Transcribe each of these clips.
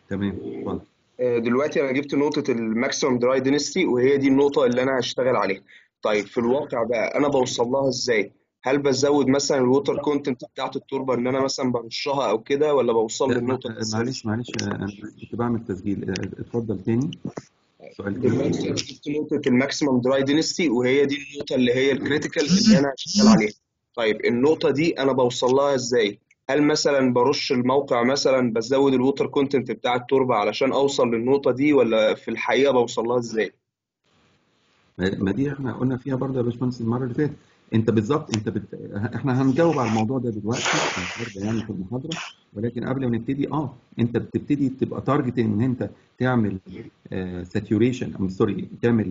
تمام اتفضل آه، دلوقتي انا جبت نقطة الماكسيمم دراي دينستي وهي دي النقطة اللي انا هشتغل عليها طيب في الواقع بقى انا بوصل لها ازاي هل بزود مثلا الووتر كونتنت بتاعت التربة ان انا مثلا برشها او كده ولا بوصل لا ما- للنقطة الاساسية معلش معلش انا كنت بعمل تسجيل اه، اتفضل تاني سؤال تاني دلوقتي انا جبت نقطة الماكسيمم دراي دينستي وهي دي النقطة اللي هي الكريتيكال اللي انا هشتغل عليها طيب النقطة دي انا بوصل لها ازاي هل مثلا برش الموقع مثلا بزود الووتر كونتنت بتاع التربة علشان اوصل للنقطة دي ولا في الحقيقة بوصل لها ازاي ما ما دي احنا قلنا فيها برضه يا باشمهندس المره اللي فاتت انت بالظبط انت بت... احنا هنجاوب على الموضوع ده دلوقتي النهارده يعني في المحاضره ولكن قبل ما نبتدي اه انت بتبتدي تبقى تارجت ان انت تعمل ساتوريشن ام سوري تعمل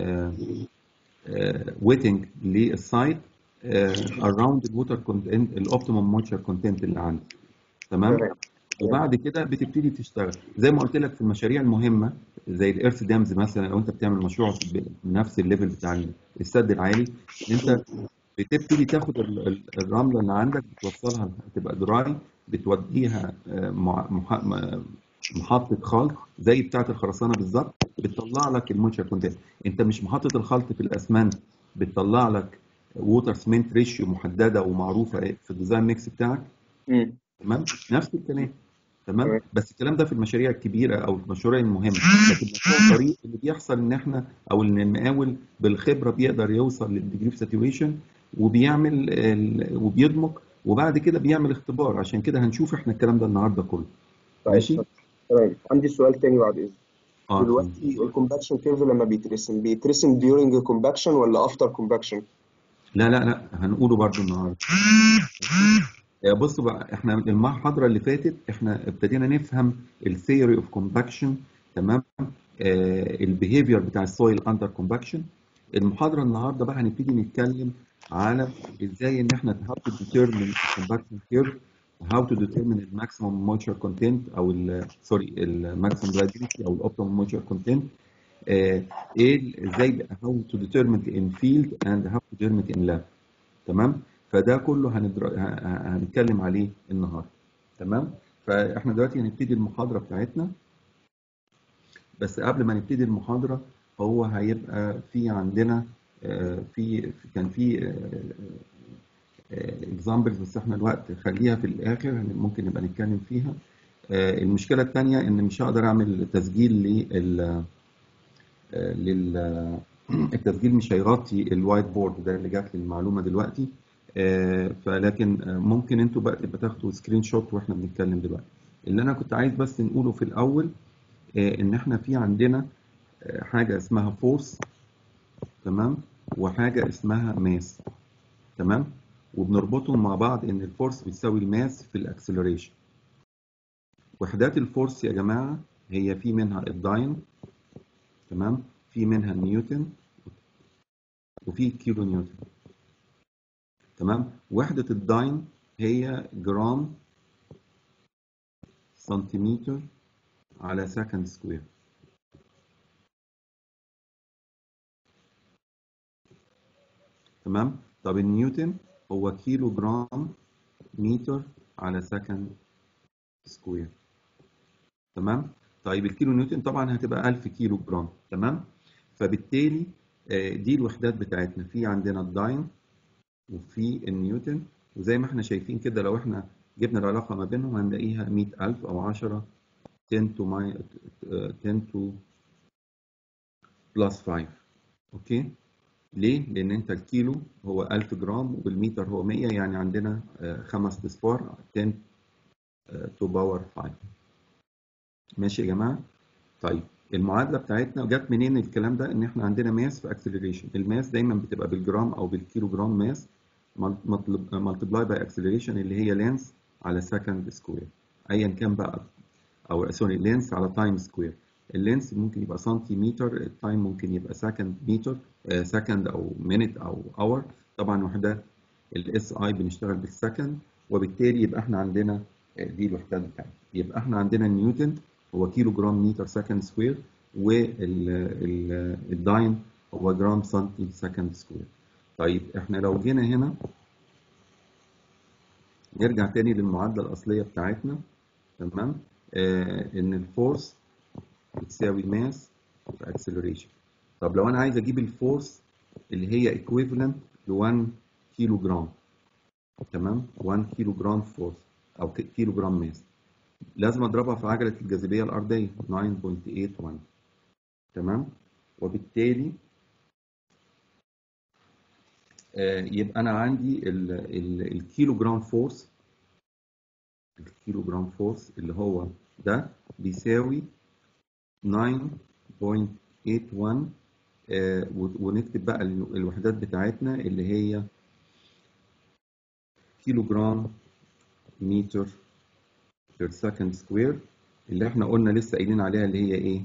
ويتنج للسايت اراوند الووتر كونتنت الاوبتيمم مويتشر كونتنت اللي عندك تمام تمام وبعد كده بتبتدي تشتغل زي ما قلت لك في المشاريع المهمه زي الايرث دامز مثلا لو انت بتعمل مشروع بنفس الليفل بتاع السد العالي انت بتبتدي تاخد ال- ال- الرمله اللي عندك بتوصلها تبقى دراي بتوديها آه، مع- مح- م- محطه خلط زي بتاعه الخرسانه بالظبط بتطلع لك المويتشر كونتنت انت مش محطه الخلط في الاسمنت بتطلع لك ووتر سمنت ريشيو محدده ومعروفه في الديزاين ميكس بتاعك مم. تمام نفس الكلام تمام تمام بس الكلام ده في المشاريع الكبيره او في المشاريع المهمه لكن مشروع الطريق اللي بيحصل ان احنا او ان المقاول بالخبره بيقدر يوصل للديجري اوف ساتوريشن وبيعمل ال... وبيدمج وبعد كده بيعمل اختبار عشان كده هنشوف احنا الكلام ده النهارده كله طيب ماشي تمام عندي سؤال تاني بعد اذنك اه اتفضل. دلوقتي الكومباكشن كيرف لما بيترسم بيترسم during كومباكشن ولا افتر كومباكشن لا لا لا هنقوله برضو النهارده آه، بصوا بقى احنا المحاضره اللي فاتت احنا ابتدينا نفهم الثيوري اوف كومباكشن تمام البيهيفير بتاع السويل اندر كومباكشن المحاضره النهارده بقى هنبتدي نتكلم على ازاي ان احنا how to determine الكومباكشن كيرف how to determine الماكسيمم مويتشر كونتنت او سوري الماكسيمم درايفيتي او الاوبتيمم مويتشر كونتنت ايه ازاي بقى how to determine in field and how to determine in lab تمام فده كله هندر... ه- ه- هنتكلم عليه النهارده تمام فاحنا دلوقتي هنبتدي المحاضره بتاعتنا بس قبل ما نبتدي المحاضره هو هيبقى في عندنا آه، في كان في اكزامبلز بس احنا الوقت خليها في الاخر ممكن نبقى نتكلم فيها آه، المشكله الثانيه ان مش هقدر اعمل تسجيل لل آه، لل التسجيل مش هيغطي الوايت بورد ده اللي جات لي المعلومه دلوقتي آه، فلكن آه، ممكن انتوا بقى تبقى تاخدوا سكرين شوت واحنا بنتكلم دلوقتي اللي انا كنت عايز بس نقوله في الاول آه، ان احنا في عندنا آه، حاجه اسمها فورس تمام وحاجه اسمها ماس تمام وبنربطهم مع بعض ان الفورس بتساوي الماس في الاكسلريشن وحدات الفورس يا جماعه هي في منها الداين تمام في منها النيوتن وفي كيلو نيوتن تمام وحدة الداين هي جرام سنتيمتر على سكند سكوير تمام طب النيوتن هو كيلو جرام متر على سكند سكوير تمام طيب الكيلو نيوتن طبعا هتبقى 1000 كيلو جرام تمام فبالتالي آه، دي الوحدات بتاعتنا في عندنا الداين وفي النيوتن وزي ما احنا شايفين كده لو احنا جبنا العلاقة ما بينهم هنلاقيها 100000 أو 10 10 to my 10 to plus 5 أوكي ليه؟ لأن أنت الكيلو هو 1000 جرام وبالمتر هو 100 يعني عندنا آه، خمس أصفار 10 to power 5 ماشي يا جماعة؟ طيب المعادله بتاعتنا جت منين الكلام ده ان احنا عندنا ماس في اكسلريشن الماس دايما بتبقى بالجرام او بالكيلو جرام ماس ملتبلاي باي اكسلريشن اللي هي لينس على سكند سكوير ايا كان بقى او سوري لينس على تايم سكوير اللينس ممكن يبقى سنتيمتر التايم ممكن يبقى سكند متر سكند او مينت او اور طبعا وحدات الاس اي بنشتغل بالسكند وبالتالي يبقى احنا عندنا آه، دي الوحدات بتاعتنا يبقى احنا عندنا نيوتن هو كيلو جرام متر سكند سكوير والداين هو جرام سنتي سكند سكوير طيب احنا لو جينا هنا نرجع تاني للمعادلة الأصلية بتاعتنا تمام آه ان الفورس بتساوي ماس في اكسلريشن طب لو انا عايز اجيب الفورس اللي هي ايكويفالنت ل 1 كيلو جرام تمام 1 كيلو جرام فورس او كيلو جرام ماس لازم اضربها في عجله الجاذبيه الارضيه 9.81 تمام وبالتالي آه يبقى انا عندي ال ال الكيلو جرام فورس الكيلو جرام فورس اللي هو ده بيساوي 9.81 آه ونكتب بقى الوحدات بتاعتنا اللي هي كيلو جرام متر بير سكند سكوير اللي احنا قلنا لسه قايلين عليها اللي هي ايه؟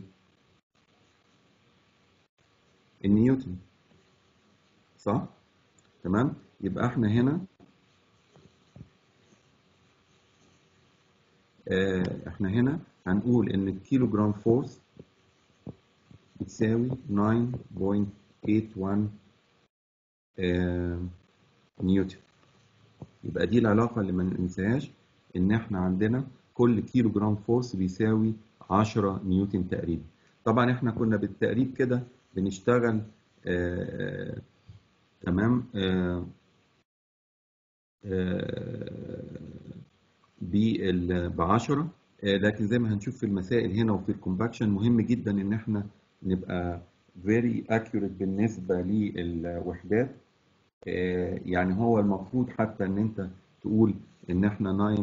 النيوتن صح؟ تمام؟ يبقى احنا هنا اه احنا هنا هنقول ان الكيلو جرام فورس بتساوي 9.81 اه نيوتن يبقى دي العلاقة اللي ما ننساهاش إن إحنا عندنا كل كيلو جرام فورس بيساوي 10 نيوتن تقريبا. طبعا إحنا كنا بالتقريب كده بنشتغل آآ آآ تمام ب 10 لكن زي ما هنشوف في المسائل هنا وفي الكومباكشن مهم جدا إن إحنا نبقى very accurate بالنسبة للوحدات يعني هو المفروض حتى ان انت تقول ان احنا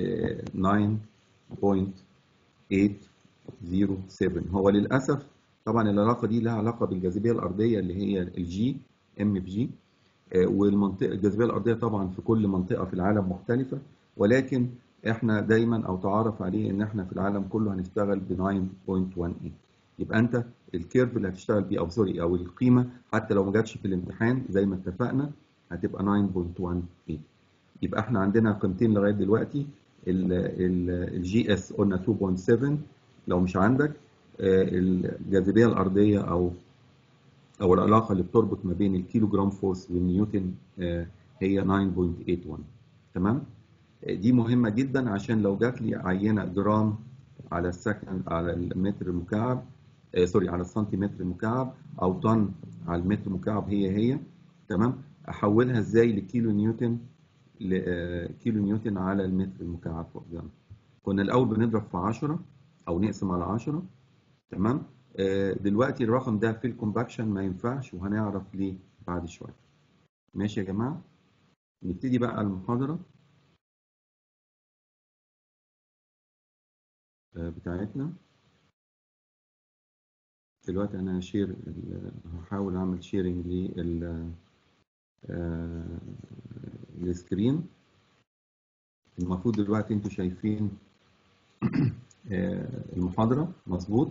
9.807 هو للاسف طبعا العلاقه دي لها علاقه بالجاذبيه الارضيه اللي هي الجي ام في جي والمنطقه الجاذبيه الارضيه طبعا في كل منطقه في العالم مختلفه ولكن احنا دايما او تعارف عليه ان احنا في العالم كله هنشتغل ب 9.18 يبقى انت الكيرف اللي هتشتغل بيه او سوري او القيمه حتى لو ما جاتش في الامتحان زي ما اتفقنا هتبقى 9.18 يبقى احنا عندنا قيمتين لغايه دلوقتي الجي اس قلنا 2.7 لو مش عندك الجاذبيه الارضيه او او العلاقه اللي بتربط ما بين الكيلو جرام فورس والنيوتن هي 9.81 تمام دي مهمه جدا عشان لو جات لي عينه جرام على السكند على المتر المكعب آه سوري على السنتيمتر المكعب او طن على المتر المكعب هي هي تمام احولها ازاي لكيلو نيوتن لكيلو نيوتن على المتر المكعب فوق جنب كنا الاول بنضرب في 10 او نقسم على 10 تمام آه دلوقتي الرقم ده في الكومباكشن ما ينفعش وهنعرف ليه بعد شويه ماشي يا جماعه نبتدي بقى المحاضره آه بتاعتنا دلوقتي انا هشير هحاول اعمل شيرنج لل السكرين المفروض دلوقتي انتوا شايفين المحاضرة مظبوط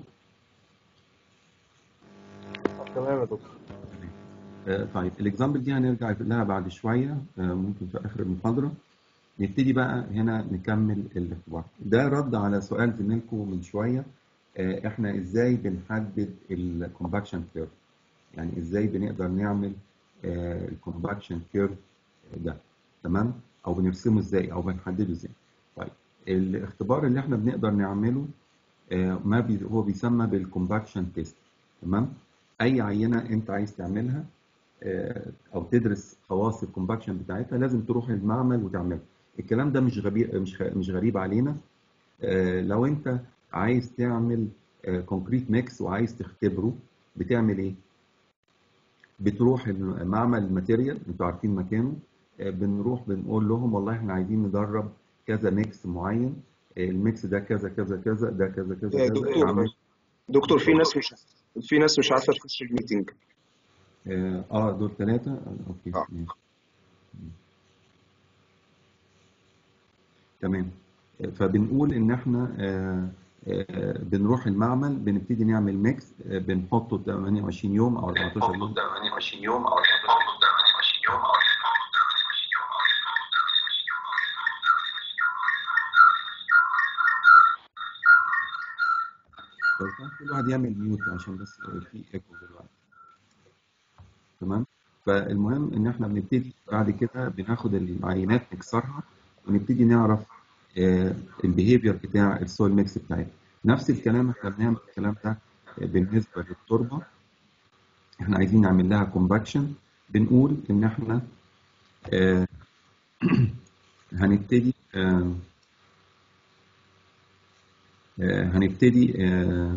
تمام يا دكتور طيب الاكزامبل دي هنرجع لها بعد شوية ممكن في آخر المحاضرة نبتدي بقى هنا نكمل الاختبار ده رد على سؤال زميلكم من شوية احنا ازاي بنحدد الكومباكشن كيرف يعني ازاي بنقدر نعمل الكومباكشن كيرف ده تمام او بنرسمه ازاي او بنحدده ازاي طيب الاختبار اللي احنا بنقدر نعمله ما بي هو بيسمى بالكومباكشن تيست تمام اي عينه انت عايز تعملها او تدرس خواص الكومباكشن بتاعتها لازم تروح المعمل وتعملها الكلام ده مش غريب مش مش غريب علينا لو انت عايز تعمل كونكريت ميكس وعايز تختبره بتعمل ايه بتروح معمل الماتيريال انتوا عارفين مكانه بنروح بنقول لهم والله احنا عايزين ندرب كذا ميكس معين الميكس ده كذا كذا كذا ده كذا كذا كذا دكتور دكتور في ناس مش في ناس مش عارفه تخش الميتنج اه دول ثلاثه اوكي آه. ماشي تمام فبنقول ان احنا آه بنروح المعمل بنبتدي نعمل ميكس بنحطه 28 يوم او 14 يوم 28 يوم او 28 يوم او كل واحد يعمل ميوت عشان بس في ايكو دلوقتي تمام فالمهم ان احنا بنبتدي بعد كده بناخد العينات نكسرها ونبتدي نعرف البيهيفير بتاع السويل ميكس بتاعتنا نفس الكلام احنا بنعمل الكلام ده آه، بالنسبه للتربه احنا عايزين نعمل لها كومباكشن بنقول ان احنا آه، هنبتدي آه، آه، هنبتدي آه،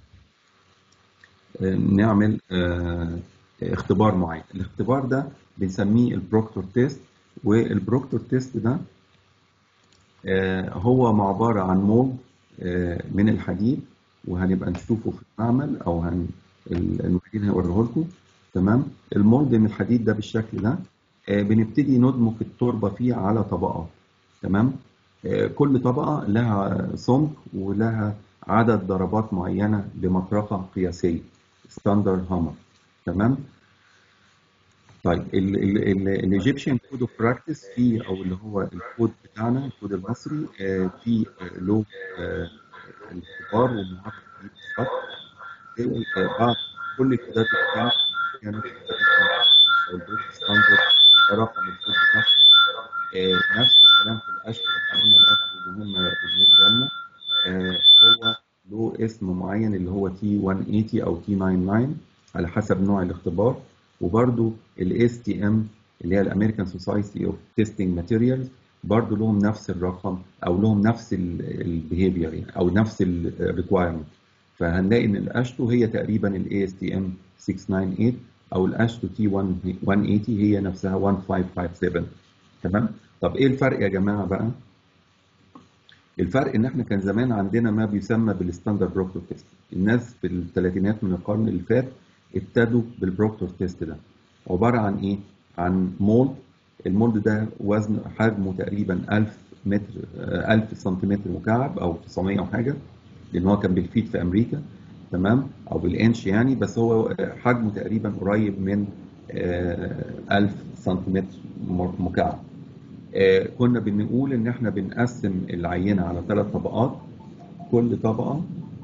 آه، نعمل آه، اختبار معين الاختبار ده بنسميه البروكتور تيست والبروكتور تيست ده آه، هو عبارة عن مولد آه، من الحديد وهنبقى نشوفه في المعمل او هن ال- المعيدين هيوريه لكم تمام المولد من الحديد ده بالشكل ده آه، بنبتدي ندمج التربة فيه على طبقات تمام آه، كل طبقة لها سمك ولها عدد ضربات معينة بمطرقة قياسية ستاندرد هامر تمام طيب الايجيبشن كود اوف براكتس فيه او اللي هو الكود بتاعنا الكود المصري آه، فيه آه، له آه، الاختبار ومعرفة فيه بالظبط آه، بعض كل الكودات اللي كانت كانت او البريتش ستاندرد ده رقم الكود بتاعها آه، نفس الكلام في الاشهر احنا قلنا الاشهر مهمه بالنسبه لنا آه، هو له اسم معين اللي هو تي 180 او تي 99 على حسب نوع الاختبار وبرده الاس تي ام اللي هي الامريكان سوسايتي اوف تيستنج ماتيريالز برضه لهم نفس الرقم او لهم نفس البيهيفير يعني او نفس الريكوايرمنت فهنلاقي ان الاشتو هي تقريبا الاي اس تي ام 698 او الاشتو تي 180 هي نفسها 1557 تمام طب ايه الفرق يا جماعه بقى الفرق ان احنا كان زمان عندنا ما بيسمى بالستاندرد بروكتور تيست الناس في الثلاثينات من القرن اللي فات ابتدوا بالبروكتور تيست ده عباره عن ايه عن مولد المولد ده وزن حجمه تقريبا 1000 متر آه، 1000 سنتيمتر مكعب او 900 وحاجه لان هو كان بالفيت في امريكا تمام او بالانش يعني بس هو حجمه تقريبا قريب من آه، 1000 سنتيمتر مكعب آه، كنا بنقول ان احنا بنقسم العينه على ثلاث طبقات كل طبقه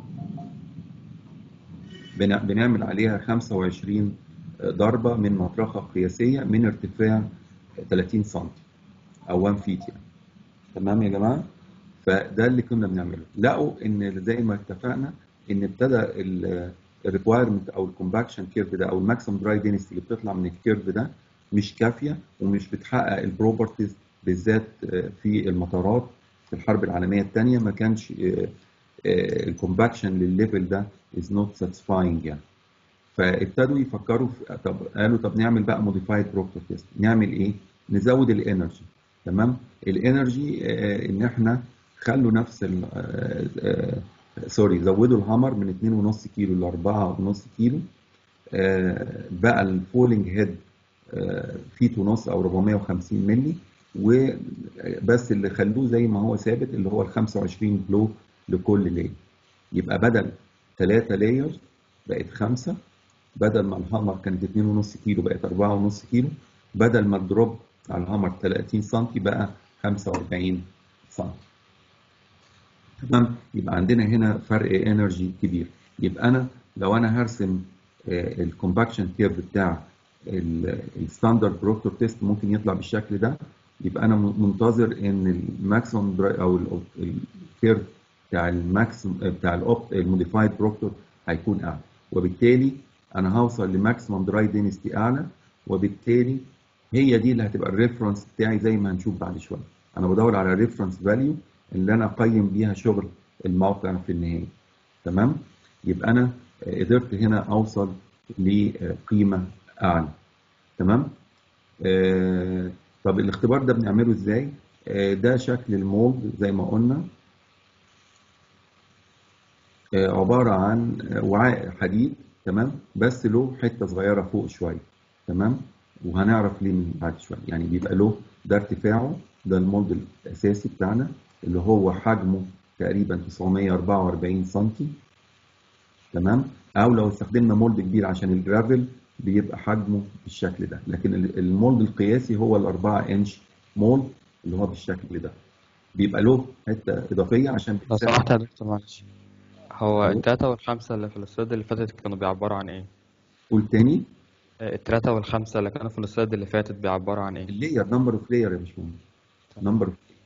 بن- بنعمل عليها 25 ضربه من مطرقه قياسيه من ارتفاع 30 سم او 1 فيت يعني تمام يا جماعه فده اللي كنا بنعمله لقوا ان زي ما اتفقنا ان ابتدى الريكوايرمنت او الكومباكشن كيرف ده او الماكسيمم دراي دينستي اللي بتطلع من الكيرف ده مش كافيه ومش بتحقق البروبرتيز بالذات آه، في المطارات في الحرب العالميه الثانيه ما كانش الكومباكشن للليفل ده از نوت ساتيسفاينج يعني فابتدوا يفكروا في طب قالوا طب نعمل بقى موديفايد بروكتور تيست نعمل ايه؟ نزود الانرجي تمام؟ الانرجي آه، ان احنا خلوا نفس ال آه، آه، سوري زودوا الهامر من 2.5 كيلو ل 4.5 كيلو آه، بقى الفولينج هيد فيت ونص او 450 مللي وبس اللي خلوه زي ما هو ثابت اللي هو ال 25 بلو لكل لاير يبقى بدل 3 لايرز بقت 5 بدل ما الهامر كانت 2.5 كيلو بقت 4.5 كيلو بدل ما الدروب على الهامر 30 سم بقى 45 سم تمام يبقى عندنا هنا فرق انرجي كبير يبقى انا لو انا هرسم الكومباكشن كيرف بتاع الستاندرد بروكتور تيست ممكن يطلع بالشكل ده يبقى انا منتظر ان الماكسيمم او الكيرف بتاع الماكسيمم بتاع الموديفايد بروكتور هيكون اعلى وبالتالي انا هوصل لماكسيمم دراي دينستي اعلى وبالتالي هي دي اللي هتبقى الريفرنس بتاعي زي ما هنشوف بعد شويه انا بدور على الريفرنس فاليو اللي انا اقيم بيها شغل الموقع في النهايه تمام يبقى انا قدرت هنا اوصل لقيمه اعلى تمام آه طب الاختبار ده بنعمله ازاي آه ده شكل المولد زي ما قلنا آه عباره عن وعاء حديد تمام بس له حته صغيره فوق شويه تمام وهنعرف ليه من بعد شويه يعني بيبقى له ده ارتفاعه ده المولد الاساسي بتاعنا اللي هو حجمه تقريبا 944 سم تمام او لو استخدمنا مولد كبير عشان الجرافل بيبقى حجمه بالشكل ده لكن المولد القياسي هو ال 4 انش مولد اللي هو بالشكل ده بيبقى له حته اضافيه عشان لو سمحت يا دكتور معلش هو التلاتة والخمسة اللي في السلايد اللي فاتت كانوا بيعبروا عن ايه؟ قول تاني التلاتة والخمسة اللي كانوا في السلايد اللي فاتت بيعبروا عن ايه؟ اللاير نمبر اوف لاير يا باشمهندس نمبر اوف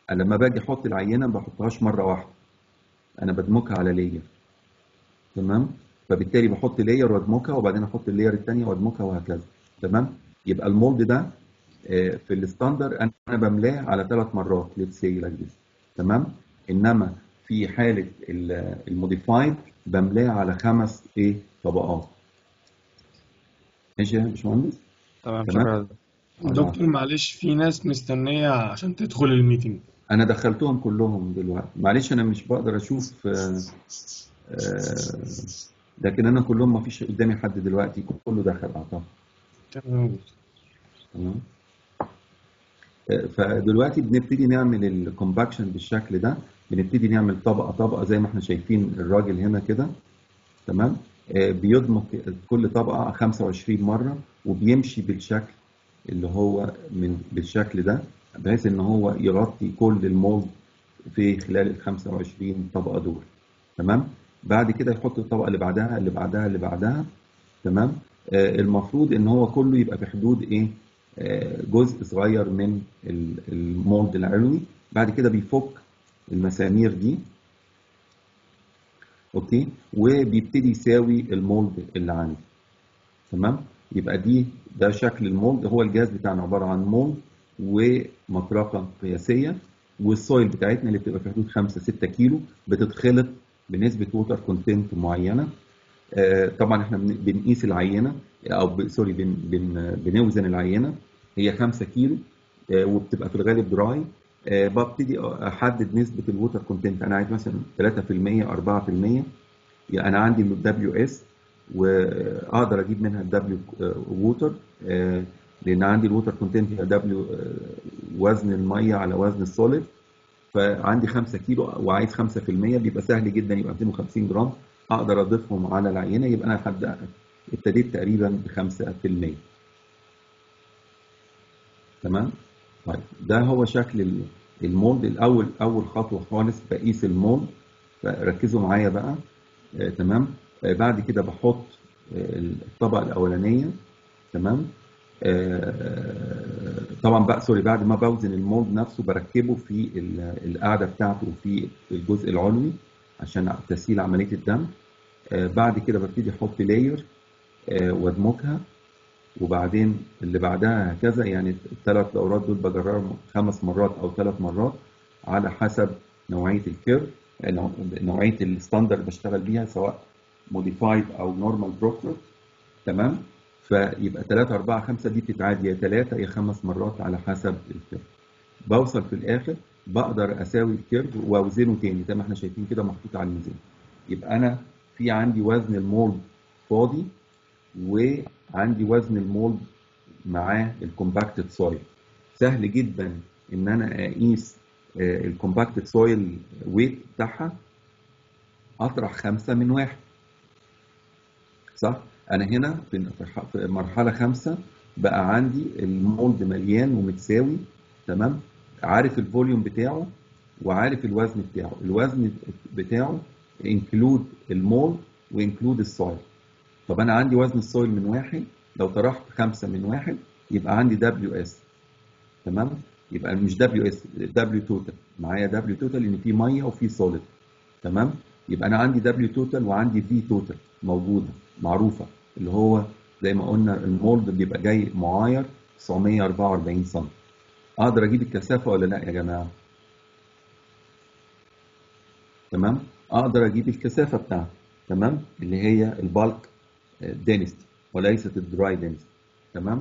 أنا لما باجي احط العينه ما بحطهاش مره واحده انا بدمجها على لاير تمام فبالتالي بحط لاير وادمجها وبعدين احط اللاير الثانيه وادمجها وهكذا تمام يبقى المولد ده آه، في الستاندر انا بملاه على ثلاث مرات ليتس سي لايك ذس تمام انما في حاله الموديفايد بملاه على خمس ايه طبقات ماشي يا باشمهندس تمام تمام شكرا دكتور معلش في ناس مستنية عشان تدخل الميتنج انا دخلتهم كلهم دلوقتي معلش انا مش بقدر اشوف آه، آه، لكن انا كلهم ما فيش قدامي حد دلوقتي كله دخل اعتقد تمام تمام آه، فدلوقتي بنبتدي نعمل الكومباكشن بالشكل ده بنبتدي نعمل طبقه طبقه زي ما احنا شايفين الراجل هنا كده تمام آه، بيدمج كل طبقه 25 مره وبيمشي بالشكل اللي هو من بالشكل ده بحيث ان هو يغطي كل المولد في خلال ال 25 طبقه دول تمام بعد كده يحط الطبقه اللي بعدها اللي بعدها اللي بعدها تمام آه، المفروض ان هو كله يبقى في حدود ايه آه، جزء صغير من ال- المولد العلوي بعد كده بيفك المسامير دي اوكي وبيبتدي يساوي المولد اللي عندي تمام يبقى دي ده شكل المولد هو الجهاز بتاعنا عباره عن مولد ومطرقه قياسيه والسويل بتاعتنا اللي بتبقى في حدود 5 6 كيلو بتتخلط بنسبه ووتر كونتنت معينه آه، طبعا احنا بن- بنقيس العينه او ب- سوري بن بن بنوزن العينه هي 5 كيلو آه، وبتبقى في الغالب دراي آه، ببتدي احدد نسبه الووتر كونتنت انا عايز مثلا 3% 4% يعني انا عندي الدبليو اس واقدر اجيب منها الدبليو ووتر لان عندي الووتر كونتنت هي دبليو وزن الميه على وزن السوليد فعندي 5 كيلو وعايز 5% بيبقى سهل جدا يبقى 250 جرام اقدر اضيفهم على العينه يبقى انا لحد ابتديت تقريبا ب 5% تمام طيب ده هو شكل ال- المولد الاول اول خطوه خالص بقيس المولد فركزوا معايا بقى آه تمام آه بعد كده بحط آه الطبقه الاولانيه تمام آه طبعا بقى سوري بعد ما بوزن المولد نفسه بركبه في ال- القاعده بتاعته في الجزء العلوي عشان تسهيل عمليه الدم آه بعد كده ببتدي احط لاير آه وادمجها وبعدين اللي بعدها هكذا يعني الثلاث دورات دول بجربهم خمس مرات او ثلاث مرات على حسب نوعيه الكيرف نوع- نوعيه الستاندرد بشتغل بيها سواء موديفايد او نورمال بروكتور تمام فيبقى 3 4 5 دي بتتعاد يا 3 يا 5 مرات على حسب الكيرف بوصل في الاخر بقدر اساوي الكيرف واوزنه تاني زي ما احنا شايفين كده محطوط على الميزان يبقى انا في عندي وزن المولد فاضي وعندي وزن المولد معاه الكومباكتد سويل سهل جدا ان انا اقيس الكومباكتد سويل ويت بتاعها اطرح خمسة من واحد صح انا هنا في في مرحله خمسة بقى عندي المولد مليان ومتساوي تمام عارف الفوليوم بتاعه وعارف الوزن بتاعه الوزن بتاعه انكلود المولد وانكلود السويل طب انا عندي وزن السويل من واحد لو طرحت خمسة من واحد يبقى عندي دبليو اس تمام يبقى مش دبليو اس دبليو توتال معايا دبليو توتال لان في ميه وفي سوليد تمام يبقى انا عندي دبليو توتال وعندي في توتال موجوده معروفه اللي هو زي ما قلنا المولد بيبقى جاي معاير 944 سم اقدر اجيب الكثافه ولا لا يا جماعه تمام اقدر اجيب الكثافه بتاعته تمام اللي هي البالك دينستي وليست الدراي دينستي تمام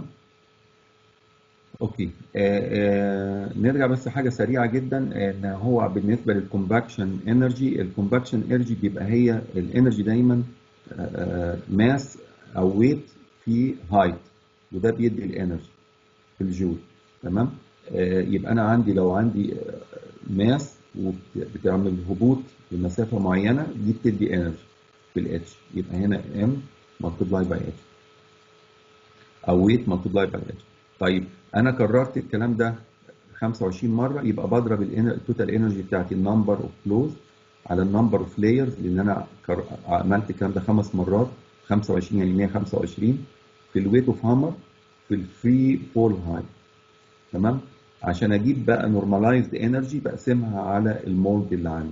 اوكي آه آه نرجع بس حاجه سريعه جدا ان هو بالنسبه للكومباكشن انرجي الكومباكشن انرجي بيبقى هي الانرجي دايما آه ماس او ويت في هايت وده بيدي الانرجي في الجول تمام آه يبقى انا عندي لو عندي ماس وبتعمل هبوط لمسافه معينه دي بتدي انرجي في الاتش يبقى هنا ام ملتبلاي باي اتش او ويت ملتبلاي باي اتش طيب انا كررت الكلام ده 25 مره يبقى بضرب التوتال انرجي بتاعتي النمبر اوف فلوز على النمبر اوف لايرز لان انا كر... عملت الكلام ده خمس مرات 25 يعني 125 في الويت اوف هامر في الفري فول هاي تمام عشان اجيب بقى نورماليزد انرجي بقسمها على المولد اللي عندي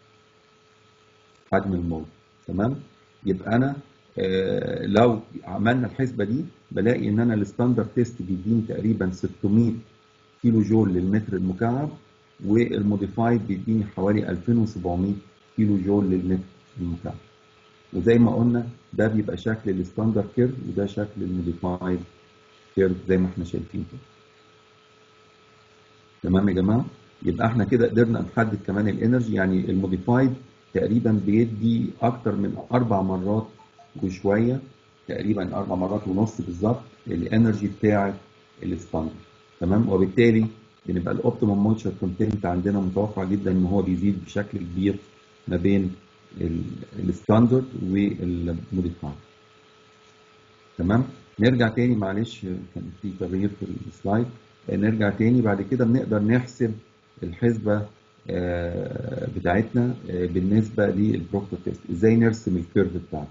حجم المولد تمام يبقى انا آه، لو عملنا الحسبه دي بلاقي ان انا الستاندرد تيست بيديني تقريبا 600 كيلو جول للمتر المكعب والموديفايد بيديني حوالي 2700 كيلو جول للمتر المكعب وزي ما قلنا ده بيبقى شكل الستاندرد كيرف وده شكل الموديفايد كيرف زي ما احنا شايفين كده تمام يا جماعه يبقى احنا كده قدرنا نحدد كمان الانرجي يعني الموديفايد تقريبا بيدي اكتر من اربع مرات وشويه تقريبا اربع مرات ونص بالظبط الانرجي بتاعه الستاندرد تمام وبالتالي بنبقى الاوبتيمم مويتشر كونتنت عندنا متوقع جدا ان هو بيزيد بشكل كبير ما بين الستاندرد والموديفايد تمام نرجع تاني معلش كان في تغيير في السلايد نرجع تاني بعد كده بنقدر نحسب الحسبه آه، بتاعتنا آه، بالنسبه للبروكتور تيست ازاي نرسم الكيرف بتاعنا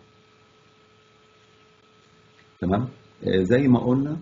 تمام آه، زي ما قلنا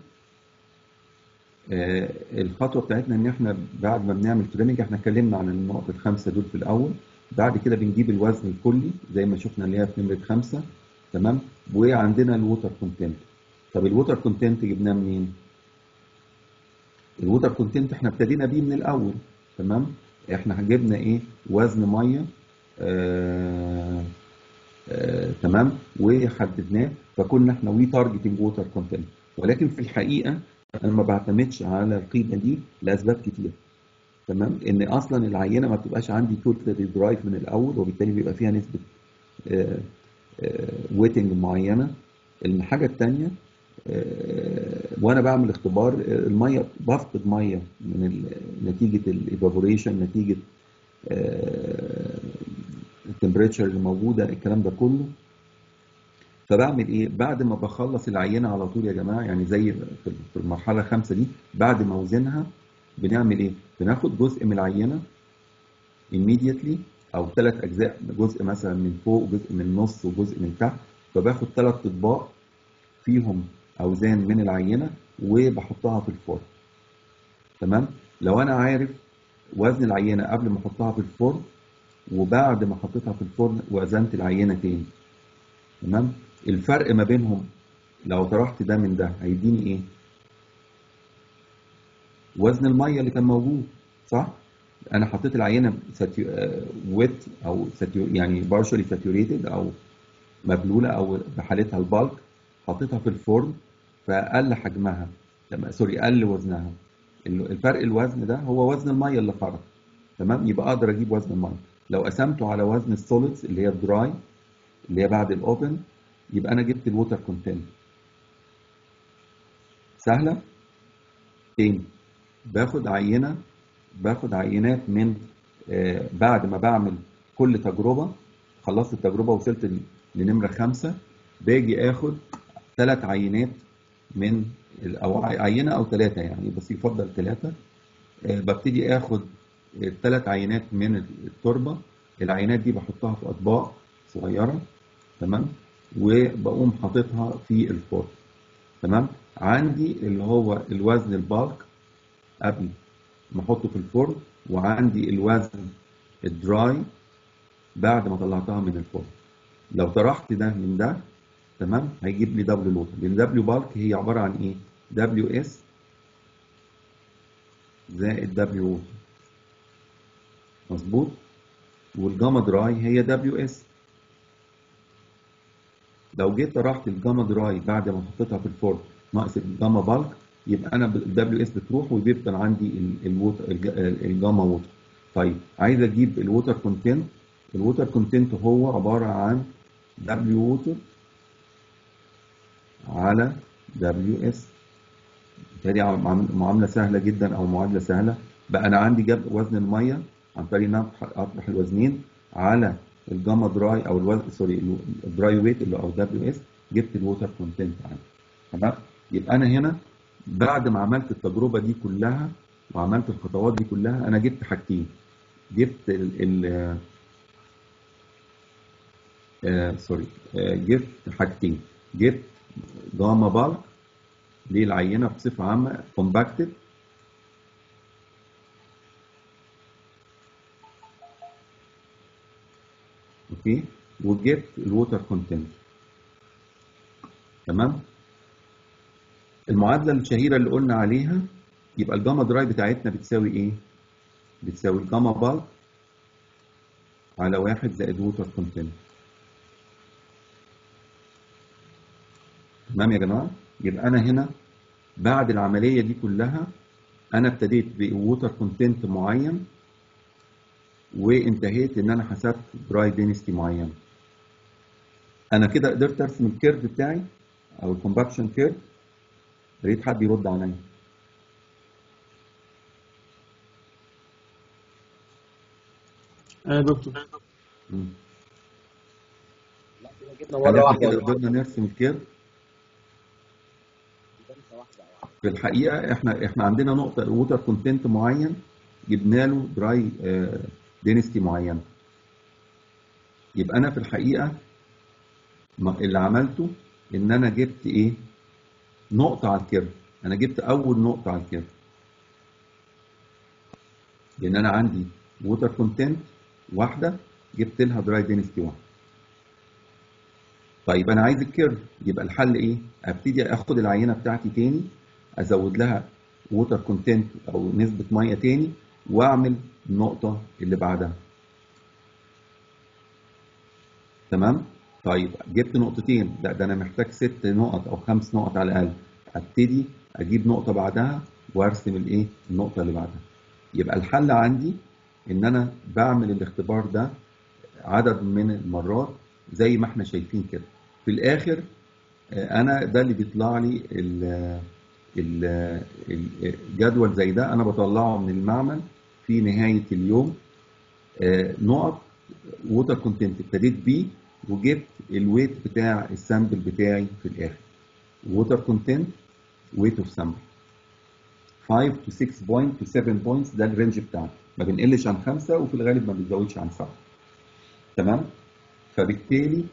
آه، الخطوه بتاعتنا ان احنا بعد ما بنعمل تريننج احنا اتكلمنا عن النقط الخمسه دول في الاول بعد كده بنجيب الوزن الكلي زي ما شفنا اللي هي في نمره خمسه تمام وعندنا الووتر كونتنت طب الووتر كونتنت جبناه منين؟ الووتر كونتنت احنا ابتدينا بيه من الاول تمام احنا جبنا ايه وزن ميه آه آه تمام وحددناه فكنا احنا وي تارجتنج ووتر كونتنت ولكن في الحقيقه انا ما بعتمدش على القيمه دي لاسباب كتير تمام ان اصلا العينه ما بتبقاش عندي توتال درايف من الاول وبالتالي بيبقى فيها نسبه ويتنج معينه الحاجه الثانيه وانا بعمل اختبار آه، الميه بفقد ميه من ال- نتيجه الايفابوريشن نتيجه التمبريتشر اللي موجوده الكلام ده كله فبعمل ايه بعد ما بخلص العينه على طول يا جماعه يعني زي في في المرحله الخامسه دي بعد ما اوزنها بنعمل ايه بناخد جزء من العينه immediately او ثلاث اجزاء جزء مثلا من فوق وجزء من النص وجزء من تحت فباخد ثلاث اطباق فيهم اوزان من العينه وبحطها في الفرن تمام لو انا عارف وزن العينه قبل ما احطها في الفرن وبعد ما حطيتها في الفرن وزنت العينه تاني تمام الفرق ما بينهم لو طرحت ده من ده هيديني ايه وزن الميه اللي كان موجود صح انا حطيت العينه ويت او ساتيو يعني بارشلي ساتيوريتد او مبلوله او بحالتها البالك حطيتها في الفرن فقل حجمها تمام سوري قل وزنها ال- الفرق الوزن ده هو وزن الميه اللي خرج تمام يبقى اقدر اجيب وزن الميه لو قسمته على وزن السوليدز اللي هي الدراي اللي هي بعد الاوبن يبقى انا جبت الووتر كونتنت سهله تاني باخد عينه باخد عينات من آه، بعد ما بعمل كل تجربه خلصت التجربه وصلت ل- لنمره خمسه باجي اخد ثلاث عينات من ال- او عي- عينه او ثلاثه يعني بس يفضل ثلاثه ببتدي اخد ثلاث عينات من التربه العينات دي بحطها في اطباق صغيره تمام وبقوم حاططها في الفرن تمام عندي اللي هو الوزن البالك قبل ما احطه في الفرن وعندي الوزن الدراي بعد ما طلعتها من الفرن لو طرحت ده من ده تمام هيجيب لي دبليو لوتر لان دبليو بالك هي عباره عن ايه دبليو اس زائد دبليو ووتر مظبوط والجاما دراي هي دبليو اس لو جيت طرحت الجاما دراي بعد ما حطيتها في الفرن ناقص الجاما بالك يبقى انا الدبليو اس بتروح وبيفضل عندي ال- الووتر الج- الجاما ووتر طيب عايز اجيب الووتر كونتنت الووتر كونتنت هو عباره عن دبليو ووتر على دبليو اس دي عم- معامله سهله جدا او معادله سهله بقى انا عندي جاب وزن الميه عن طريق ان أنا أطرح- اطرح الوزنين على الجاما دراي او الوزن سوري الدراي ويت اللي او دبليو اس جبت الووتر كونتنت عندي تمام يبقى انا هنا بعد ما عملت التجربه دي كلها وعملت الخطوات دي كلها انا جبت حاجتين جبت ال ال آه سوري آه جبت حاجتين جبت جاما بالك للعينه بصفه عامه كومباكتد اوكي وجبت الووتر كونتنت تمام المعادله الشهيره اللي قلنا عليها يبقى الجاما دراي بتاعتنا بتساوي ايه بتساوي الجاما بالك على واحد زائد ووتر كونتنت تمام يا جماعه يبقى انا هنا بعد العمليه دي كلها انا ابتديت بووتر كونتنت معين وانتهيت ان انا حسبت دراي دينستي معين انا كده قدرت ارسم الكيرف بتاعي او الكومباكشن كيرف يا ريت حد يرد عليا ايه يا دكتور مم. جبنا هل مره احنا واحده كده قدرنا نرسم الكيرف في الحقيقه احنا احنا عندنا نقطه ووتر كونتنت معين جبنا له دراي دينستي معين يبقى انا في الحقيقه ما- اللي عملته ان انا جبت ايه نقطه على الكيرف انا جبت اول نقطه على الكيرف لان انا عندي ووتر كونتنت واحده جبت لها دراي دينستي واحده طيب انا عايز الكيرف يبقى الحل ايه ابتدي اخد العينه بتاعتي تاني ازود لها ووتر كونتنت او نسبه ميه تاني واعمل النقطه اللي بعدها تمام طيب جبت نقطتين لا ده انا محتاج ست نقط او خمس نقط على الاقل ابتدي اجيب نقطه بعدها وارسم الايه النقطه اللي بعدها يبقى الحل عندي ان انا بعمل الاختبار ده عدد من المرات زي ما احنا شايفين كده في الاخر آه، انا ده اللي بيطلع لي ال- ال- الجدول زي ده انا بطلعه من المعمل في نهايه اليوم آه، نقط ووتر كونتنت ابتديت بيه وجبت الويت بتاع السامبل بتاعي في الاخر ووتر كونتنت ويت اوف سامبل 5 to 6 بوينت to 7 بوينتس ده الرينج بتاعنا ما بنقلش عن خمسه وفي الغالب ما بنزودش عن سبعه تمام فبالتالي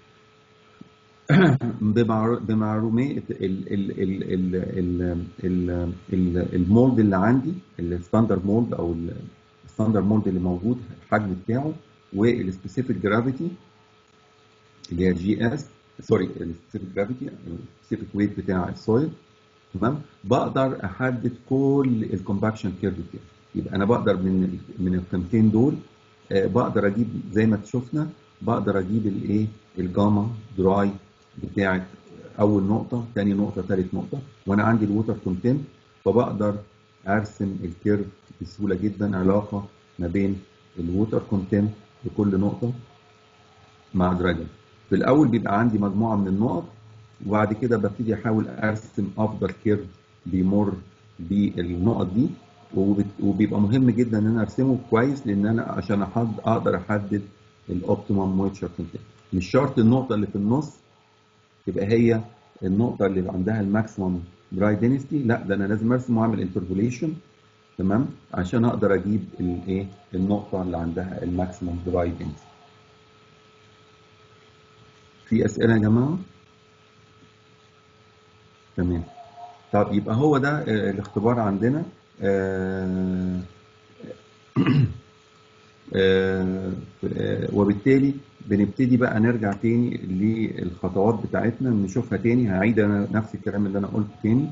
بمعر- بمعلومات ال- ال- ال- ال- ال- ال- ال- المولد اللي عندي الستاندرد مولد او الستاندرد مولد اللي موجود الحجم بتاعه والسبيسيفيك جرافيتي اللي هي جي اس سوري السبيسيفيك جرافيتي السبيسيفيك ويت بتاع السويل تمام بقدر احدد كل الكومباكشن كيرف بتاعي يبقى انا بقدر من من القيمتين دول آه، بقدر اجيب زي ما شفنا بقدر اجيب الايه الجاما دراي بتاعت اول نقطه ثاني نقطه ثالث نقطه وانا عندي الووتر كونتنت فبقدر ارسم الكيرف بسهوله جدا علاقه ما بين الووتر كونتنت لكل نقطه مع دراجون في الاول بيبقى عندي مجموعه من النقط وبعد كده ببتدي احاول ارسم افضل كيرف بيمر بالنقط دي وبت- وبيبقى مهم جدا ان انا ارسمه كويس لان انا عشان أحد اقدر احدد الاوبتيمم مويتشر كونتنت مش شرط النقطه اللي في النص تبقى هي النقطه اللي عندها الماكسيمم دراي دينستي لا ده انا لازم ارسم واعمل انتربوليشن تمام عشان اقدر اجيب الايه النقطه اللي عندها الماكسيمم دراي دينستي في اسئله يا جماعه تمام طب يبقى هو ده آه، الاختبار عندنا آه، آه، آه، وبالتالي بنبتدي بقى نرجع تاني للخطوات بتاعتنا نشوفها تاني هعيد انا نفس الكلام اللي انا قلته تاني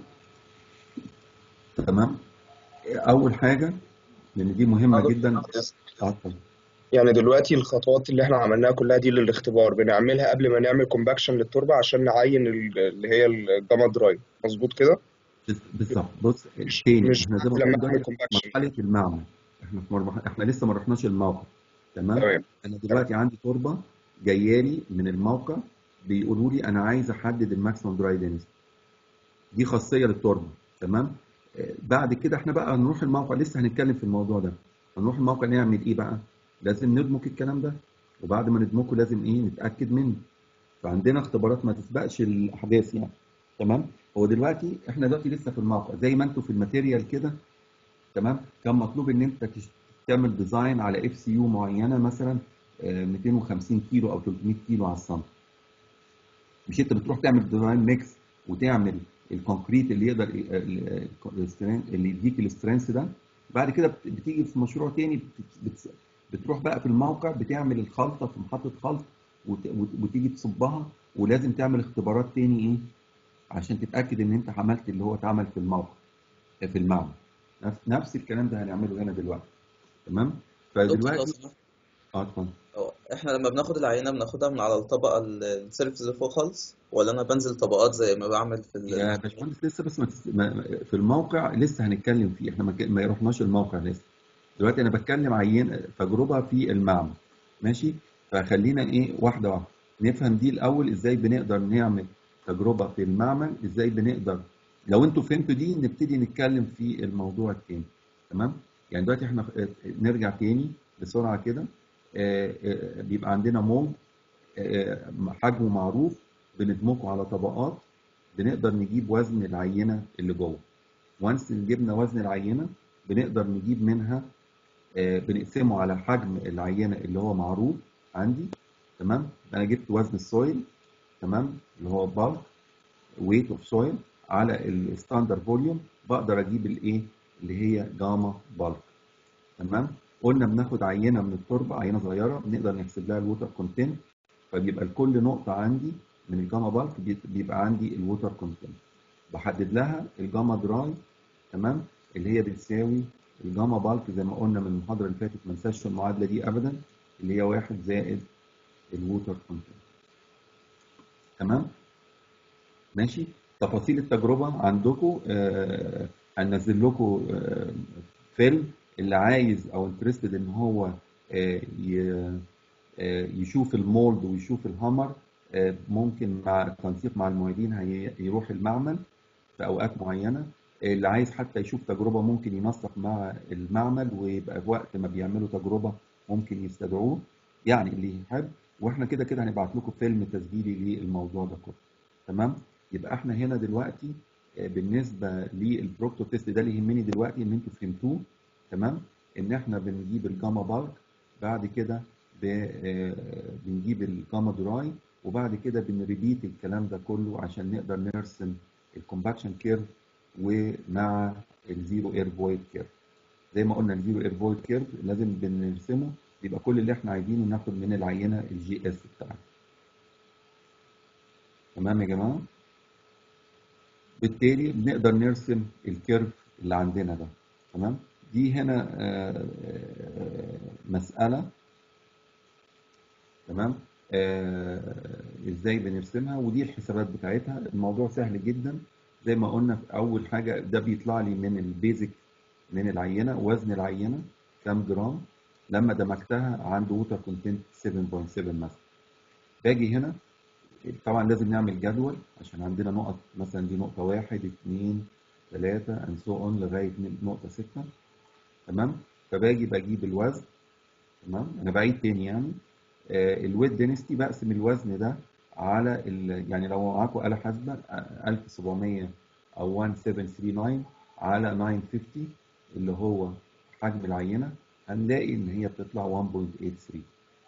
تمام اول حاجه لان دي مهمه جدا آه، طبعاً. يعني دلوقتي الخطوات اللي احنا عملناها كلها دي للاختبار بنعملها قبل ما نعمل كومباكشن للتربة عشان نعين ال- اللي هي الجاما دراي مظبوط كده بس- بالظبط بص مش تاني مش احنا زي ما لما قلنا نعمل دلوقتي كومباكشن مرحله المعمل احنا في مرمح... احنا لسه ما رحناش الموقع تمام تمام انا دلوقتي عندي تربه جايه لي من الموقع بيقولوا لي انا عايز احدد الماكسيمم دراي دينستي دي خاصيه للتربه تمام آه، بعد كده احنا بقى هنروح الموقع لسه هنتكلم في الموضوع ده هنروح الموقع نعمل ايه بقى لازم ندمج الكلام ده وبعد ما ندمجه لازم ايه نتاكد منه فعندنا اختبارات ما تسبقش الاحداث يعني تمام هو دلوقتي احنا دلوقتي لسه في الموقع زي ما انتوا في الماتيريال كده تمام كان مطلوب ان انت تش- تعمل ديزاين على اف سي يو معينه مثلا آه، 250 كيلو او 300 كيلو على السم مش انت بتروح تعمل ديزاين ميكس وتعمل الكونكريت اللي يقدر ي- ال- ال- السترين- اللي يديك السترينث ده بعد كده بت- بتيجي في مشروع تاني بت- بت- بتروح بقى في الموقع بتعمل الخلطه في محطه خلط وت- وت- وتيجي تصبها ولازم تعمل اختبارات تاني ايه عشان تتاكد ان انت عملت اللي هو اتعمل في الموقع في المعمل نفس نفس الكلام ده هنعمله هنا دلوقتي تمام دكتور لو فدلوقتي سمحت اه اتفضل هو احنا لما بناخد العينة بناخدها من على الطبقة ال- السيرفس اللي فوق خالص ولا انا بنزل طبقات زي ما بعمل في ال- يا باشمهندس لسه بس ما تس... ما... في الموقع لسه هنتكلم فيه احنا ما, ك... ما رحناش الموقع لسه دلوقتي انا بتكلم عين تجربه في المعمل ماشي فخلينا ايه واحده واحده نفهم دي الاول ازاي بنقدر نعمل تجربه في المعمل ازاي بنقدر لو انتوا فهمتوا دي نبتدي نتكلم في الموضوع التاني تمام يعني دلوقتي احنا نرجع تاني بسرعه كده آه، آه، بيبقى عندنا موج آه، حجمه معروف بندمجه على طبقات بنقدر نجيب وزن العينه اللي جوه وانس جبنا وزن العينه بنقدر نجيب منها آه، بنقسمه على حجم العينه اللي هو معروف عندي تمام انا جبت وزن السويل تمام اللي هو بالك ويت اوف سويل على الستاندر فوليوم بقدر اجيب الايه اللي هي جاما بالك تمام قلنا بناخد عينه من التربه عينه صغيره بنقدر نحسب لها الووتر كونتنت فبيبقى لكل نقطه عندي من الجاما بالك بيت- بيبقى عندي الووتر كونتنت بحدد لها الجاما دراي تمام اللي هي بتساوي الجاما بالك زي ما قلنا من المحاضره اللي فاتت ما ننساش المعادله دي ابدا اللي هي واحد زائد الووتر كونتنت تمام ماشي تفاصيل التجربه عندكم آه هننزل لكم آه فيلم اللي عايز او انترستد ان هو آه ي- آه، يشوف المولد ويشوف الهامر آه، ممكن مع التنسيق مع المعيدين هي- يروح المعمل في اوقات معينه اللي عايز حتى يشوف تجربه ممكن ينسق مع المعمل ويبقى في وقت ما بيعملوا تجربه ممكن يستدعوه يعني اللي يحب واحنا كده كده هنبعت لكم فيلم تسجيلي للموضوع ده كله تمام يبقى احنا هنا دلوقتي آه، بالنسبه للبروكتو تيست ده اللي يهمني دلوقتي ان انتوا فهمتوه تمام ان احنا بنجيب الجاما بالك بعد كده ب- آه، بنجيب الجاما دراي وبعد كده بنريبيت الكلام ده كله عشان نقدر نرسم الكومباكشن كيرف ومع الزيرو اير فويد كيرف زي ما قلنا الزيرو اير فويد كيرف لازم بنرسمه يبقى كل اللي احنا عايزينه ناخد من العينه الجي اس بتاعنا تمام يا جماعه بالتالي بنقدر نرسم الكيرف اللي عندنا ده تمام دي هنا آه، آه، مسألة تمام آه، ازاي بنرسمها ودي الحسابات بتاعتها الموضوع سهل جدا زي ما قلنا في اول حاجة ده بيطلع لي من البيزك من العينة وزن العينة كام جرام لما دمجتها عند ووتر كونتنت 7.7 مثلا باجي هنا طبعا لازم نعمل جدول عشان عندنا نقط مثلا دي نقطة واحد اتنين تلاتة and so on لغاية نقطة ستة تمام فباجي بجيب الوزن تمام انا بعيد تاني يعني آه الويت دينستي بقسم الوزن ده على ال... يعني لو معاكم آلة حاسبة آه، 1700 او 1739 على 950 اللي هو حجم العينة هنلاقي ان هي بتطلع 1.83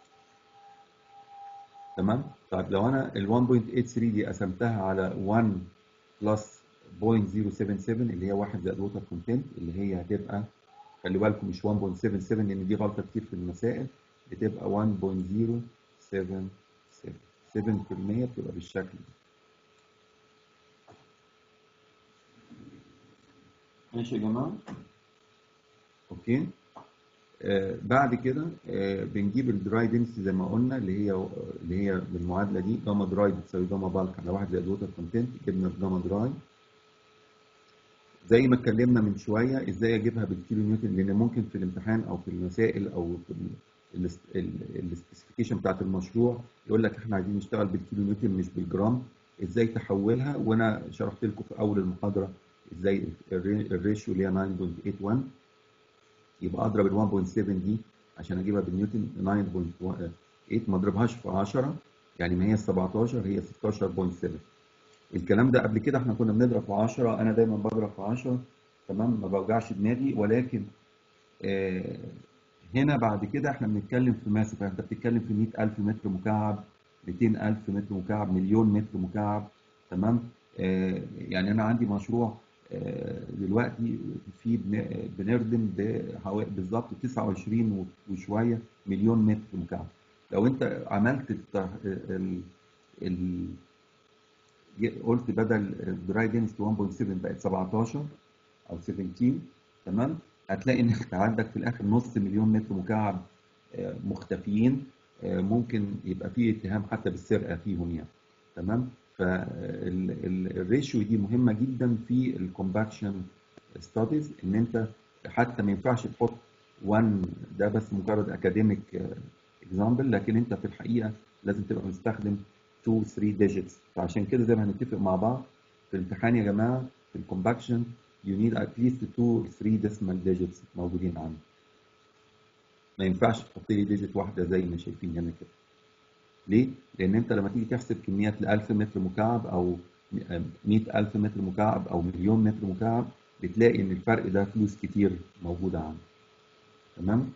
تمام طيب لو انا ال 1.83 دي قسمتها على 1 بلس 0.077 اللي هي 1 زائد ووتر كونتنت اللي هي هتبقى خلي بالكم مش 1.77 لان دي غلطه كتير في المسائل بتبقى 1.077 7% بتبقى بالشكل ده ماشي يا جماعه اوكي آه بعد كده آه بنجيب الدراي دنسيتي زي ما قلنا اللي هي اللي هي بالمعادله دي جاما دراي بتساوي جاما بالك على 1 زائد ووتر كونتنت جبنا الجاما دراي زي ما اتكلمنا من شويه ازاي اجيبها بالكيلو نيوتن لان ممكن في الامتحان او في المسائل او في السبيسيفيكيشن بتاعت المشروع يقول لك احنا عايزين نشتغل بالكيلو نيوتن مش بالجرام ازاي تحولها وانا شرحت لكم في اول المحاضره ازاي الري- الريشيو اللي هي 9.81 يبقى اضرب ال 1.7 دي عشان اجيبها بالنيوتن 9.8 ما اضربهاش في 10 يعني ما هي 17 هي 16.7 الكلام ده قبل كده احنا كنا بنضرب في 10 انا دايما بضرب في 10 تمام ما بوجعش دماغي ولكن آه هنا بعد كده احنا بنتكلم في ماس فانت بتتكلم في 100000 متر مكعب 200000 متر مكعب مليون متر مكعب تمام آه يعني انا عندي مشروع آه، دلوقتي في بن- بنردم بحوالي بالظبط 29 وشويه مليون متر مكعب لو انت عملت الت- ال ال قلت بدل دراي دينستي 1.7 بقت 17 او 17 تمام هتلاقي ان انت عندك في الاخر نص مليون متر مكعب آه، مختفيين آه، ممكن يبقى فيه اتهام حتى بالسرقه فيهم يعني تمام فالريشيو دي مهمه جدا في الكومباكشن ستاديز ان انت حتى ما ينفعش تحط 1 ده بس مجرد اكاديميك اكزامبل لكن انت في الحقيقه لازم تبقى مستخدم 2 3 ديجيتس فعشان كده زي ما هنتفق مع بعض في الامتحان يا جماعه في الكومباكشن you need at least 2 3 decimal digits موجودين عندك ما ينفعش تحط لي ديجيت واحده زي ما شايفين هنا كده ليه؟ لأن أنت لما تيجي تحسب كميات ل 1000 متر مكعب أو 100000 متر مكعب أو مليون متر مكعب بتلاقي إن الفرق ده فلوس كتير موجودة عندك. تمام؟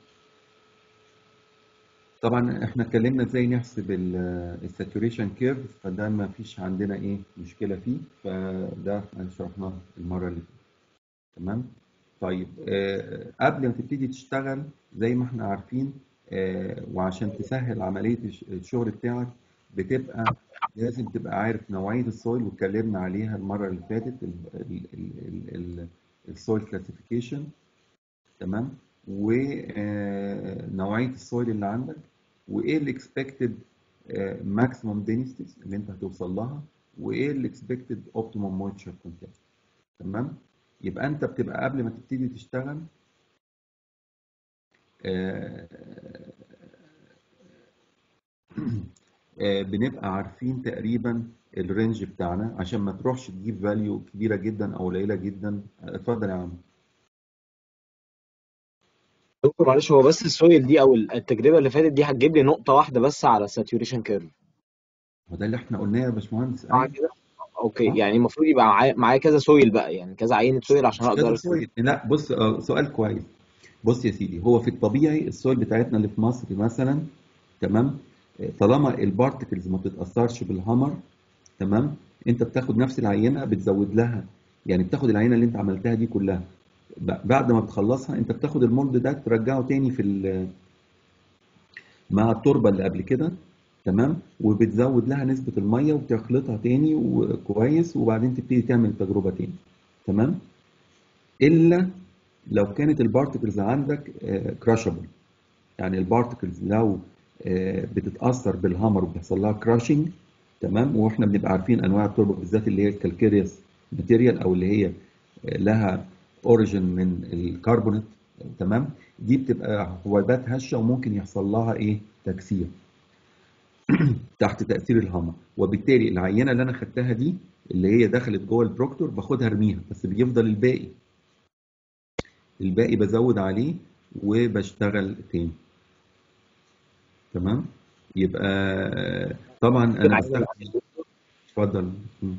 طبعا احنا اتكلمنا ازاي نحسب الساتوريشن كيرف فده ما فيش عندنا ايه مشكله فيه فده احنا شرحناه المره اللي فاتت تمام طيب آه قبل ما تبتدي تشتغل زي ما احنا عارفين آه وعشان تسهل عمليه الش- الشغل بتاعك بتبقى لازم تبقى عارف نوعيه السويل واتكلمنا عليها المره اللي فاتت السويل كلاسيفيكيشن تمام ونوعيه السويل اللي عندك وايه الاكسبكتد ماكسيموم دينستيز اللي انت هتوصل لها وايه الاكسبكتد اوبتيموم مويتشر كونتنت تمام يبقى انت بتبقى قبل ما تبتدي تشتغل آه، آه، بنبقى عارفين تقريبا الرينج بتاعنا عشان ما تروحش تجيب فاليو كبيره جدا او قليله جدا آه، اتفضل يا عم دكتور معلش هو بس السويل دي او التجربه اللي فاتت دي هتجيب لي نقطه واحده بس على الساتوريشن كيرف هو ده اللي احنا قلناه يا باشمهندس صح ايوه كده اوكي صح يعني المفروض يبقى معايا معايا كذا سويل بقى يعني كذا عينه سويل عشان مش اقدر كذا اكتب سؤال لا بص آه، سؤال كويس بص يا سيدي هو في الطبيعي السويل بتاعتنا اللي في مصر مثلا تمام آه، طالما البارتكلز ما بتتاثرش بالهامر تمام انت بتاخد نفس العينه بتزود لها يعني بتاخد العينه اللي انت عملتها دي كلها ب- بعد ما بتخلصها انت بتاخد المولد ده ترجعه تاني في ال- مع التربه اللي قبل كده تمام وبتزود لها نسبه الميه وتخلطها تاني وكويس وبعدين تبتدي تعمل التجربه تاني تمام الا لو كانت البارتكلز عندك كراشبل يعني البارتكلز لو آه، بتتاثر بالهامر وبيحصل لها كراشنج تمام واحنا بنبقى عارفين انواع التربه بالذات اللي هي الكالكيريوس ماتيريال او اللي هي آه، لها اوريجين من الكربونات تمام دي بتبقى حبيبات هشه وممكن يحصل لها ايه تكسير تحت تاثير الهامر وبالتالي العينه اللي انا خدتها دي اللي هي دخلت جوه البروكتور باخدها ارميها بس بيفضل الباقي الباقي بزود عليه وبشتغل تاني تمام يبقى طبعا انا العينه بستخدم اللي اتفضل مم.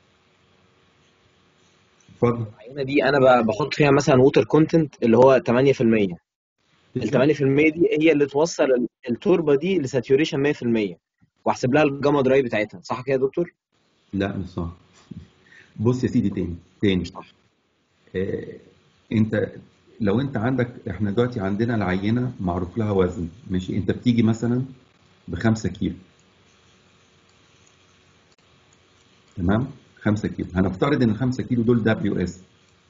اتفضل العينه دي انا ب- بحط فيها مثلا ووتر كونتنت اللي هو 8% ال بالظبط 8% دي هي اللي توصل ال- التربه دي لساتوريشن 100% واحسب لها الجاما دراي بتاعتها صح كده يا دكتور؟ لا مش صح بص يا سيدي تاني تاني مش صح آه، انت لو انت عندك احنا دلوقتي عندنا العينه معروف لها وزن ماشي انت بتيجي مثلا بخمسة كيلو تمام 5 كيلو هنفترض ان ال 5 كيلو دول دبليو اس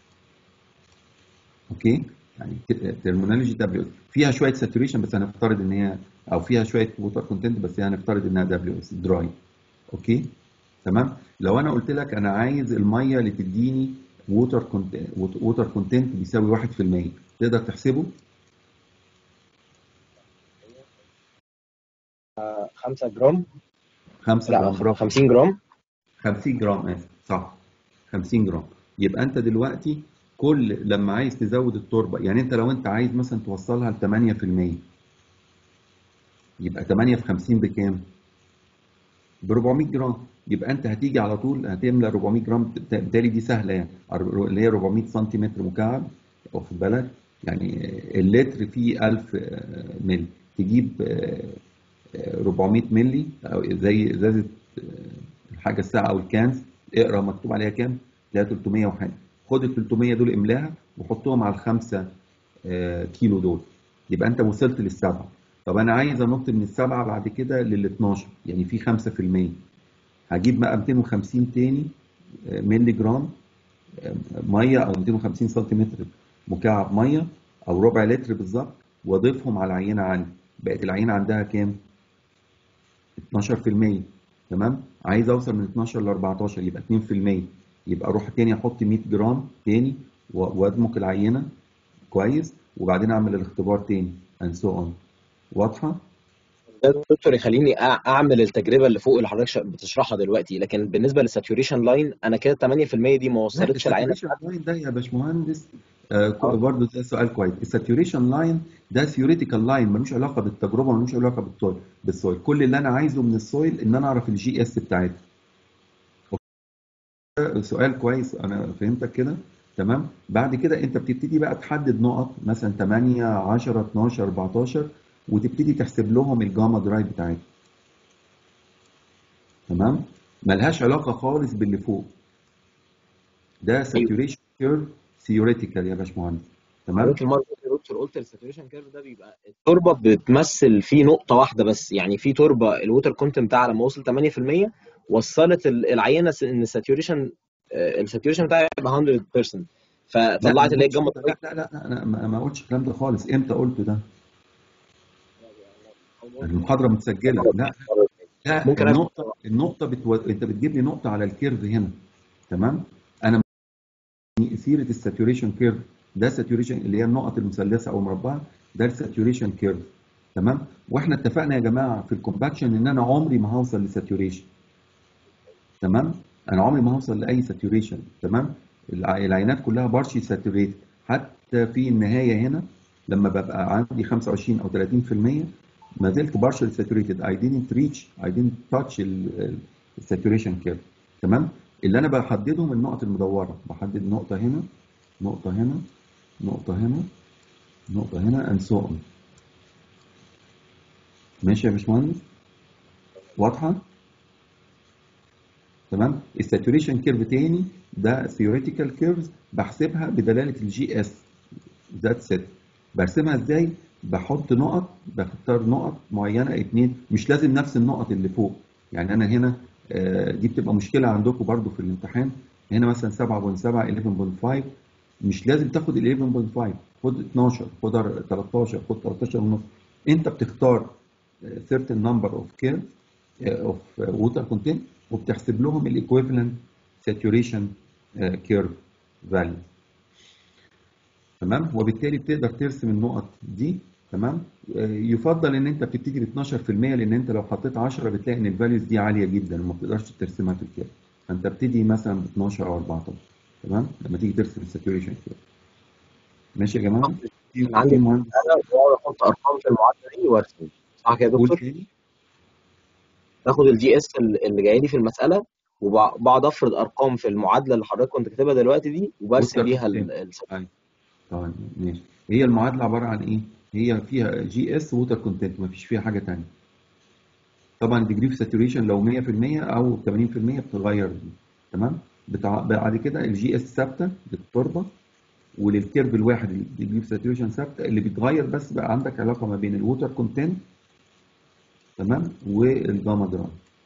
اوكي يعني ترمينولوجي دبليو اس فيها شويه ساتوريشن بس هنفترض ان هي او فيها شويه ووتر كونتنت بس هي هنفترض انها دبليو اس دراي اوكي تمام لو انا قلت لك انا عايز الميه اللي تديني ووتر كونتنت ووتر كونتنت بيساوي 1% تقدر تحسبه 5 جرام 5 لا جرام برافو 50 جرام 50 جرام اسف صح 50 جرام يبقى انت دلوقتي كل لما عايز تزود التربه يعني انت لو انت عايز مثلا توصلها ل 8% يبقى 8 في 50 بكام؟ ب 400 جرام يبقى انت هتيجي على طول هتملى 400 جرام بالتالي دي سهله يعني اللي هي 400 سنتيمتر مكعب واخد بالك يعني اللتر فيه 1000 مللي تجيب 400 مللي او زي ازازه الحاجه الساعه او الكانز اقرا مكتوب عليها كام؟ تلاقيها 300 وحاجه خد ال 300 دول املاها وحطهم على الخمسة آه، كيلو دول يبقى انت وصلت للسبعه طب انا عايز انط من السبعه بعد كده لل 12 يعني في 5% هجيب بقى 250 تاني آه، مللي جرام آه، ميه او 250 سنتيمتر مكعب ميه او ربع لتر بالظبط واضيفهم على العينه عندي بقت العينه عندها كام 12% تمام عايز اوصل من 12 ل 14 يبقى 2% يبقى اروح تاني احط 100 جرام تاني و- وادمج العينه كويس وبعدين اعمل الاختبار تاني and so on واضحه ده يا دكتور يخليني أع- اعمل التجربه اللي فوق اللي حضرتك ش- بتشرحها دلوقتي لكن بالنسبه للساتوريشن لاين انا كده 8% دي ما لا وصلتش العينه الساتوريشن لاين ده يا باشمهندس آه برضه ده سؤال كويس الساتوريشن لاين ده ثيوريتيكال لاين ملوش علاقه بالتجربه ملوش علاقه بالسويل بالسويل كل اللي انا عايزه من السويل ان انا اعرف الجي اس بتاعتها سؤال كويس انا فهمتك كده تمام بعد كده انت بتبتدي بقى تحدد نقط مثلا 8 10 12 14 وتبتدي تحسب لهم الجاما درايف بتاعتهم تمام ملهاش علاقه خالص باللي فوق ده ساتوريشن كيرف ثيوريتيكال يا باشمهندس تمام حضرتك المره اللي فاتت يا دكتور قلت الساتوريشن كيرف ده بيبقى التربه بتمثل فيه نقطه واحده بس يعني في تربه الووتر كونتنت بتاعها لما وصل 8% وصلت ال- العينه س- ان الساتوريشن الساتوريشن بتاعها يبقى 100% لا فطلعت ما اللي هي قلتش الجاما لا لا لا, لا انا ما ما قلتش الكلام ده خالص امتى قلته ده المحاضره متسجله لا لا ممكن أفهم. النقطه النقطه بتو... انت بتجيب لي نقطه على الكيرف هنا تمام انا سيره الساتوريشن كيرف ده ساتوريشن اللي هي النقط المثلثه او مربعه ده الساتوريشن كيرف تمام واحنا اتفقنا يا جماعه في الكومباكشن ان انا عمري ما هوصل لساتوريشن تمام انا عمري ما هوصل لاي ساتوريشن تمام الع- العينات كلها بارشي ساتوريت حتى في النهايه هنا لما ببقى عندي 25 او 30% ما زلت بارشل ساتوريتد I didn't reach I didn't touch الساتوريشن كيرف تمام اللي انا بحددهم النقط المدوره بحدد نقطه هنا نقطه هنا نقطه هنا نقطه هنا and so on ماشي يا باشمهندس واضحه تمام الساتوريشن كيرف تاني ده ثيوريتيكال كيرفز بحسبها بدلاله الجي اس ذات سيت برسمها ازاي بحط نقط بختار نقط معينه اتنين مش لازم نفس النقط اللي فوق يعني انا هنا آه، دي بتبقى مشكله عندكم برضو في الامتحان هنا مثلا 7.7 11.5 مش لازم تاخد ال 11.5 خد 12 خد 13 خد 13 ونص انت بتختار آه، certain number of curve آه، of water content وبتحسب لهم الايكويفالنت saturation آه، curve value تمام وبالتالي بتقدر ترسم النقط دي تمام آه، يفضل ان انت بتبتدي ب 12% لان انت لو حطيت 10 بتلاقي ان الفاليوز دي عاليه جدا وما بتقدرش ترسمها في الكيرف فانت بتبتدي مثلا ب 12 او 14 تمام لما تيجي ترسم الساتوريشن كيرف ماشي يا جماعه في عندي في مهندس انا بقعد احط ارقام في المعادله دي وارسم صح كده يا قول دكتور؟ تاني باخد الجي اس اللي جاي لي في المساله وبقعد افرض ارقام في المعادله اللي حضرتك كنت كاتبها دلوقتي دي وبرسم ووتر بيها ال- كونتنت ال- ايوه طيب ماشي هي المعادله عباره عن ايه؟ هي فيها جي اس ووتر كونتنت ما فيش فيها حاجه ثانيه طبعا ديجري اوف ساتوريشن لو 100% او 80% بتغير دي تمام بتاع بعد كده الجي اس ثابته للتربه وللكيرف الواحد الديجري اوف ساتوريشن ثابته اللي بيتغير بس بقى عندك علاقه ما بين الووتر كونتنت تمام والجاما دراي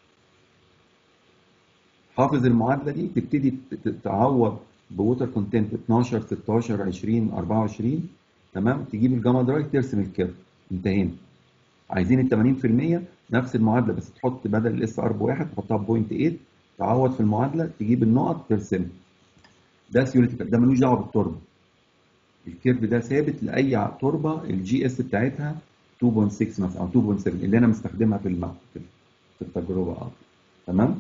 حافظ المعادله دي تبتدي ت- ت- تعوض بووتر كونتنت 12 16 20 24 تمام تجيب الجاما دراي ترسم الكيرف انتهينا عايزين ال 80% نفس المعادله بس تحط بدل الاس ار بواحد تحطها بوينت 8 تعوض في المعادله تجيب النقط ترسمها ده ثيوريتيكال ده ملوش دعوه بالتربه الكيرف ده ثابت لاي ع- تربه الجي اس بتاعتها 2.6 مثلا او 2.7 اللي انا مستخدمها في الم... في في التجربه اه تمام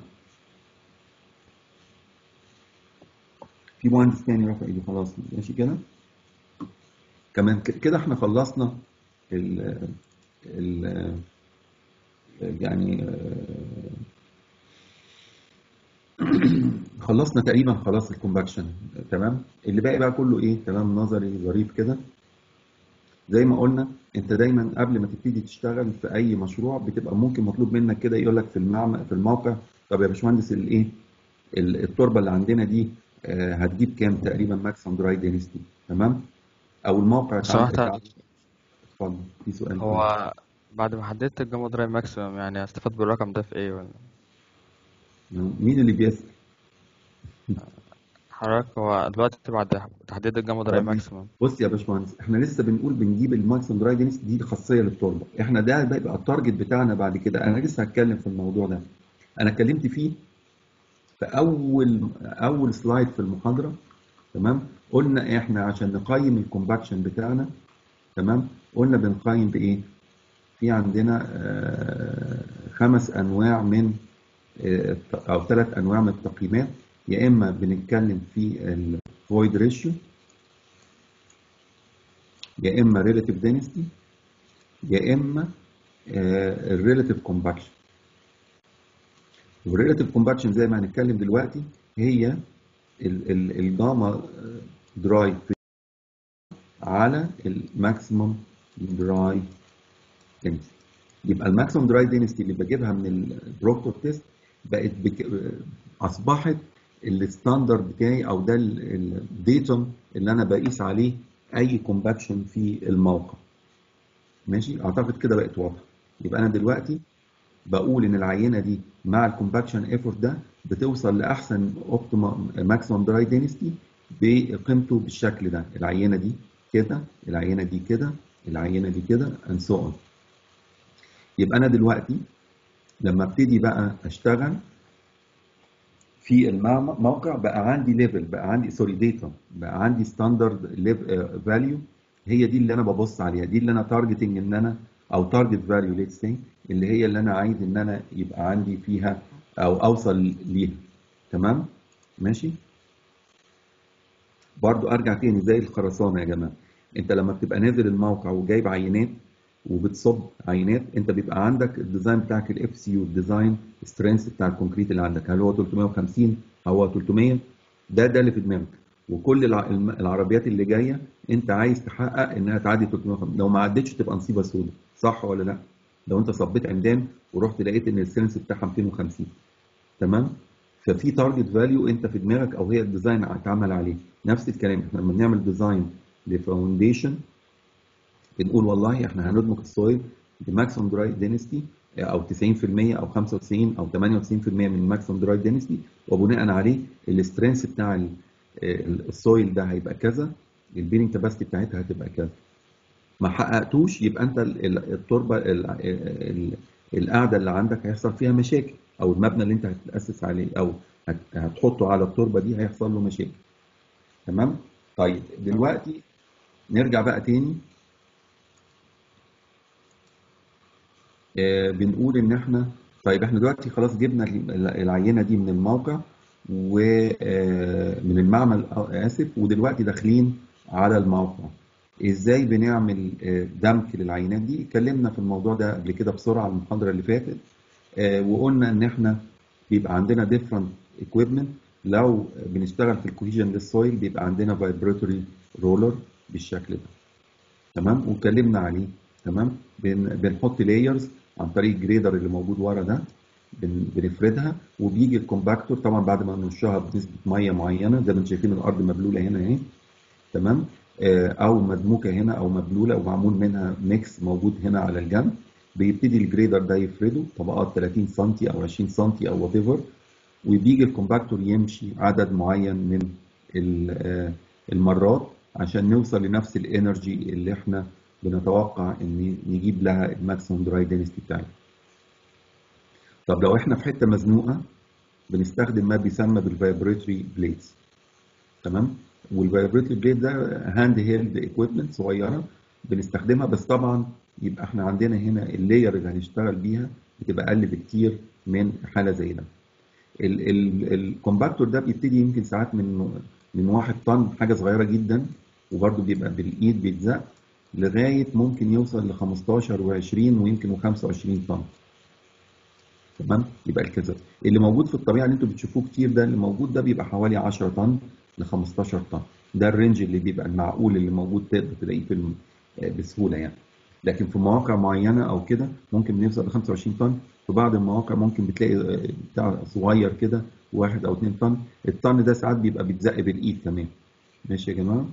في مهندس تاني رفع ايده خلاص ماشي كده كمان ك- كده احنا خلصنا ال ال يعني آه، خلصنا تقريبا خلاص الكومباكشن تمام اللي باقي بقى كله ايه كلام نظري ظريف كده زي ما قلنا انت دايما قبل ما تبتدي تشتغل في اي مشروع بتبقى ممكن مطلوب منك كده يقول لك في المعمل في الموقع طب يا باشمهندس الايه ال- التربه اللي عندنا دي آه، هتجيب كام تقريبا ماكسيمم دراي دينستي تمام او الموقع اتعمل سمحت اتعمل- اتفضل في سؤال تاني. هو بعد ما حددت الجاما درايف ماكسيمم يعني هستفاد بالرقم ده في ايه ولا مين اللي بيسأل حضرتك هو دلوقتي بعد تحديد الجاما درايف ماكسيمم بص يا باشمهندس احنا لسه بنقول بنجيب الماكسيمم دراي دينستي دي خاصيه للتربه احنا ده بيبقى التارجت بتاعنا بعد كده انا لسه هتكلم في الموضوع ده انا اتكلمت فيه في اول اول سلايد في المحاضره تمام قلنا احنا عشان نقيم الكومباكشن بتاعنا تمام قلنا بنقيم بايه في عندنا آه، خمس انواع من آه، او ثلاث انواع من التقييمات يا اما بنتكلم في الفويد ريشيو يا اما ريلاتيف دينستي يا اما الريلاتيف كومباكشن والريلاتيف كومباكشن زي ما هنتكلم دلوقتي هي ال- ال- الجاما دراي على الماكسيمم دراي دينستي يبقى الماكسيمم دراي دينستي اللي بجيبها من البروكتور تيست بقت بك... اصبحت الستاندرد بتاعي او ده الديتوم اللي انا بقيس عليه اي كومباكشن في الموقع ماشي اعتقد كده بقت واضحه يبقى انا دلوقتي بقول ان العينه دي مع الكومباكشن ايفورت ده بتوصل لاحسن اوبتيمم ماكسيمم دراي دينستي بقيمته بالشكل ده العينه دي كده العينه دي كده العينه دي كده and so on يبقى انا دلوقتي لما ابتدي بقى اشتغل في الموقع بقى عندي ليفل بقى عندي سوري داتا بقى عندي ستاندرد فاليو هي دي اللي انا ببص عليها دي اللي انا تارجتنج ان انا او تارجت فاليو ليتس سي اللي هي اللي انا عايز ان انا يبقى عندي فيها او اوصل ليها تمام ماشي برضو ارجع تاني زي الخرسانه يا جماعه انت لما بتبقى نازل الموقع وجايب عينات وبتصب عينات انت بيبقى عندك الديزاين بتاعك الاف سي يو الديزاين سترينث بتاع الكونكريت اللي عندك هل هو 350 او هو 300 ده ده اللي في دماغك وكل الع- الم- العربيات اللي جايه انت عايز تحقق انها تعدي 350 لو ما عدتش تبقى نصيبه سوداء صح ولا لا؟ لو انت صبيت عمدان ورحت لقيت ان السترينث بتاعها 250 تمام؟ ففي تارجت فاليو انت في دماغك او هي الديزاين اتعمل عليه نفس الكلام احنا لما بنعمل ديزاين لفاونديشن بنقول والله احنا هندمج السويل بماكسيمم دراي دينستي او 90% او 95 او 98% من الماكسيمم دراي دينستي وبناء عليه السترينث بتاع ال- ال- السويل ده هيبقى كذا البيرنج كاباسيتي بتاعتها هتبقى كذا ما حققتوش يبقى انت ال- ال- التربه ال- ال- القاعده اللي عندك هيحصل فيها مشاكل او المبنى اللي انت هتاسس عليه او هت- هتحطه على التربه دي هيحصل له مشاكل تمام طيب دلوقتي نرجع بقى تاني آه، بنقول ان احنا طيب احنا دلوقتي خلاص جبنا ال- العينه دي من الموقع ومن المعمل آه، اسف ودلوقتي داخلين على الموقع ازاي بنعمل آه، دمج للعينات دي اتكلمنا في الموضوع ده قبل كده بسرعه المحاضره اللي فاتت آه، وقلنا ان احنا بيبقى عندنا different equipment لو بنشتغل في الكوهيجن للسويل بيبقى عندنا فايبراتوري رولر بالشكل ده تمام واتكلمنا عليه تمام بن بنحط لايرز عن طريق الجريدر اللي موجود ورا ده بن بنفردها وبيجي الكومباكتور طبعا بعد ما نرشها بنسبه ميه معينه زي ما انتم شايفين الارض مبلوله هنا اهي تمام آه، او مدموكه هنا او مبلوله ومعمول منها ميكس موجود هنا على الجنب بيبتدي الجريدر ده يفرده طبقات 30 سم او 20 سم او وات ايفر وبيجي الكومباكتور يمشي عدد معين من ال- آه، المرات عشان نوصل لنفس الانرجي اللي احنا بنتوقع ان نجيب لها الماكسيموم دراي دينستي بتاعنا طب لو احنا في حته مزنوقه بنستخدم ما بيسمى بالفايبريتري بليدز تمام والفايبريتري بليد ده هاند هيلد ايكويبمنت صغيره بنستخدمها بس طبعا يبقى احنا عندنا هنا اللاير اللي هنشتغل بيها بتبقى اقل بكتير من حاله زي ده ال- ال- الكومباكتور ده بيبتدي يمكن ساعات من من واحد طن حاجه صغيره جدا وبرده بيبقى بالايد بيتزق لغايه ممكن يوصل ل 15 و20 ويمكن و25 طن تمام يبقى الكذا اللي موجود في الطبيعه اللي انتوا بتشوفوه كتير ده اللي موجود ده بيبقى حوالي 10 طن ل 15 طن ده الرينج اللي بيبقى المعقول اللي موجود تقدر تلاقيه في الم- آه، بسهوله يعني لكن في مواقع معينه او كده ممكن بنوصل ل 25 طن في بعض المواقع ممكن بتلاقي آه، بتاع صغير كده واحد او اتنين طن الطن ده ساعات بيبقى بيتزق بالايد كمان ماشي يا جماعه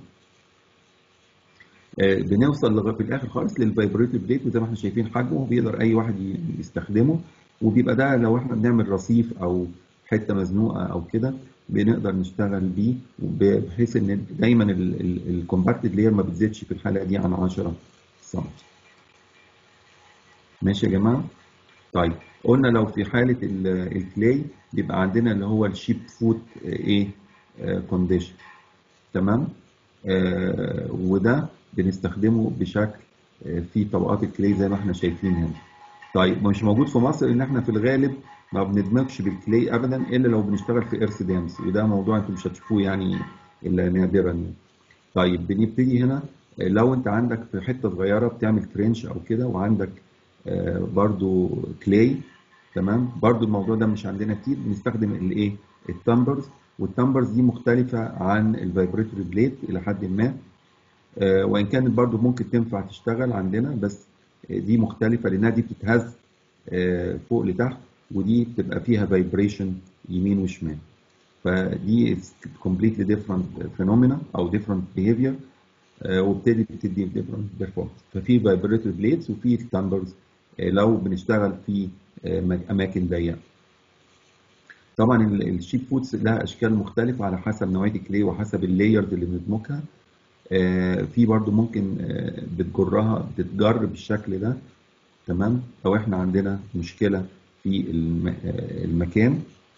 آه، بنوصل لغايه في الاخر خالص للفايبريتيف بليت وزي ما احنا شايفين حجمه بيقدر اي واحد ي- يستخدمه وبيبقى ده لو احنا بنعمل رصيف او حته مزنوقه او كده بنقدر نشتغل بيه وب- بحيث ان دايما الكومباكتد لاير ما بتزيدش في الحاله دي عن 10 سم ماشي يا جماعه طيب قلنا لو في حاله ال- الكلاي بيبقى عندنا اللي هو الشيب فوت ايه كونديشن تمام آه وده بنستخدمه بشكل آه في طبقات الكلاي زي ما احنا شايفين هنا طيب مش موجود في مصر ان احنا في الغالب ما بندمجش بالكلاي ابدا الا لو بنشتغل في ايرث دامز وده موضوع انتم مش هتشوفوه يعني الا نادرا يعني. طيب بنبتدي هنا آه، لو انت عندك في حته صغيره بتعمل ترنش او كده وعندك آه، برضو كلاي تمام برضو الموضوع ده مش عندنا كتير بنستخدم الايه التمبرز والتمبرز دي مختلفه عن الفايبريتوري بليت الى حد ما آه، وان كانت برضو ممكن تنفع تشتغل عندنا بس آه، دي مختلفه لانها دي بتتهز آه، فوق لتحت ودي بتبقى فيها فايبريشن يمين وشمال فدي completely different phenomena او different behavior آه، وبتدي بتدي different performance ففي vibratory blades وفي تمبرز لو بنشتغل في آه، مك- اماكن ضيقه طبعا ال- الشيب فوتس لها اشكال مختلفه على حسب نوعيه الكلي وحسب اللايرز اللي بندمجها آه، في برضو ممكن آه، بتجرها بتتجر بالشكل ده تمام لو احنا عندنا مشكله في الم- آه، المكان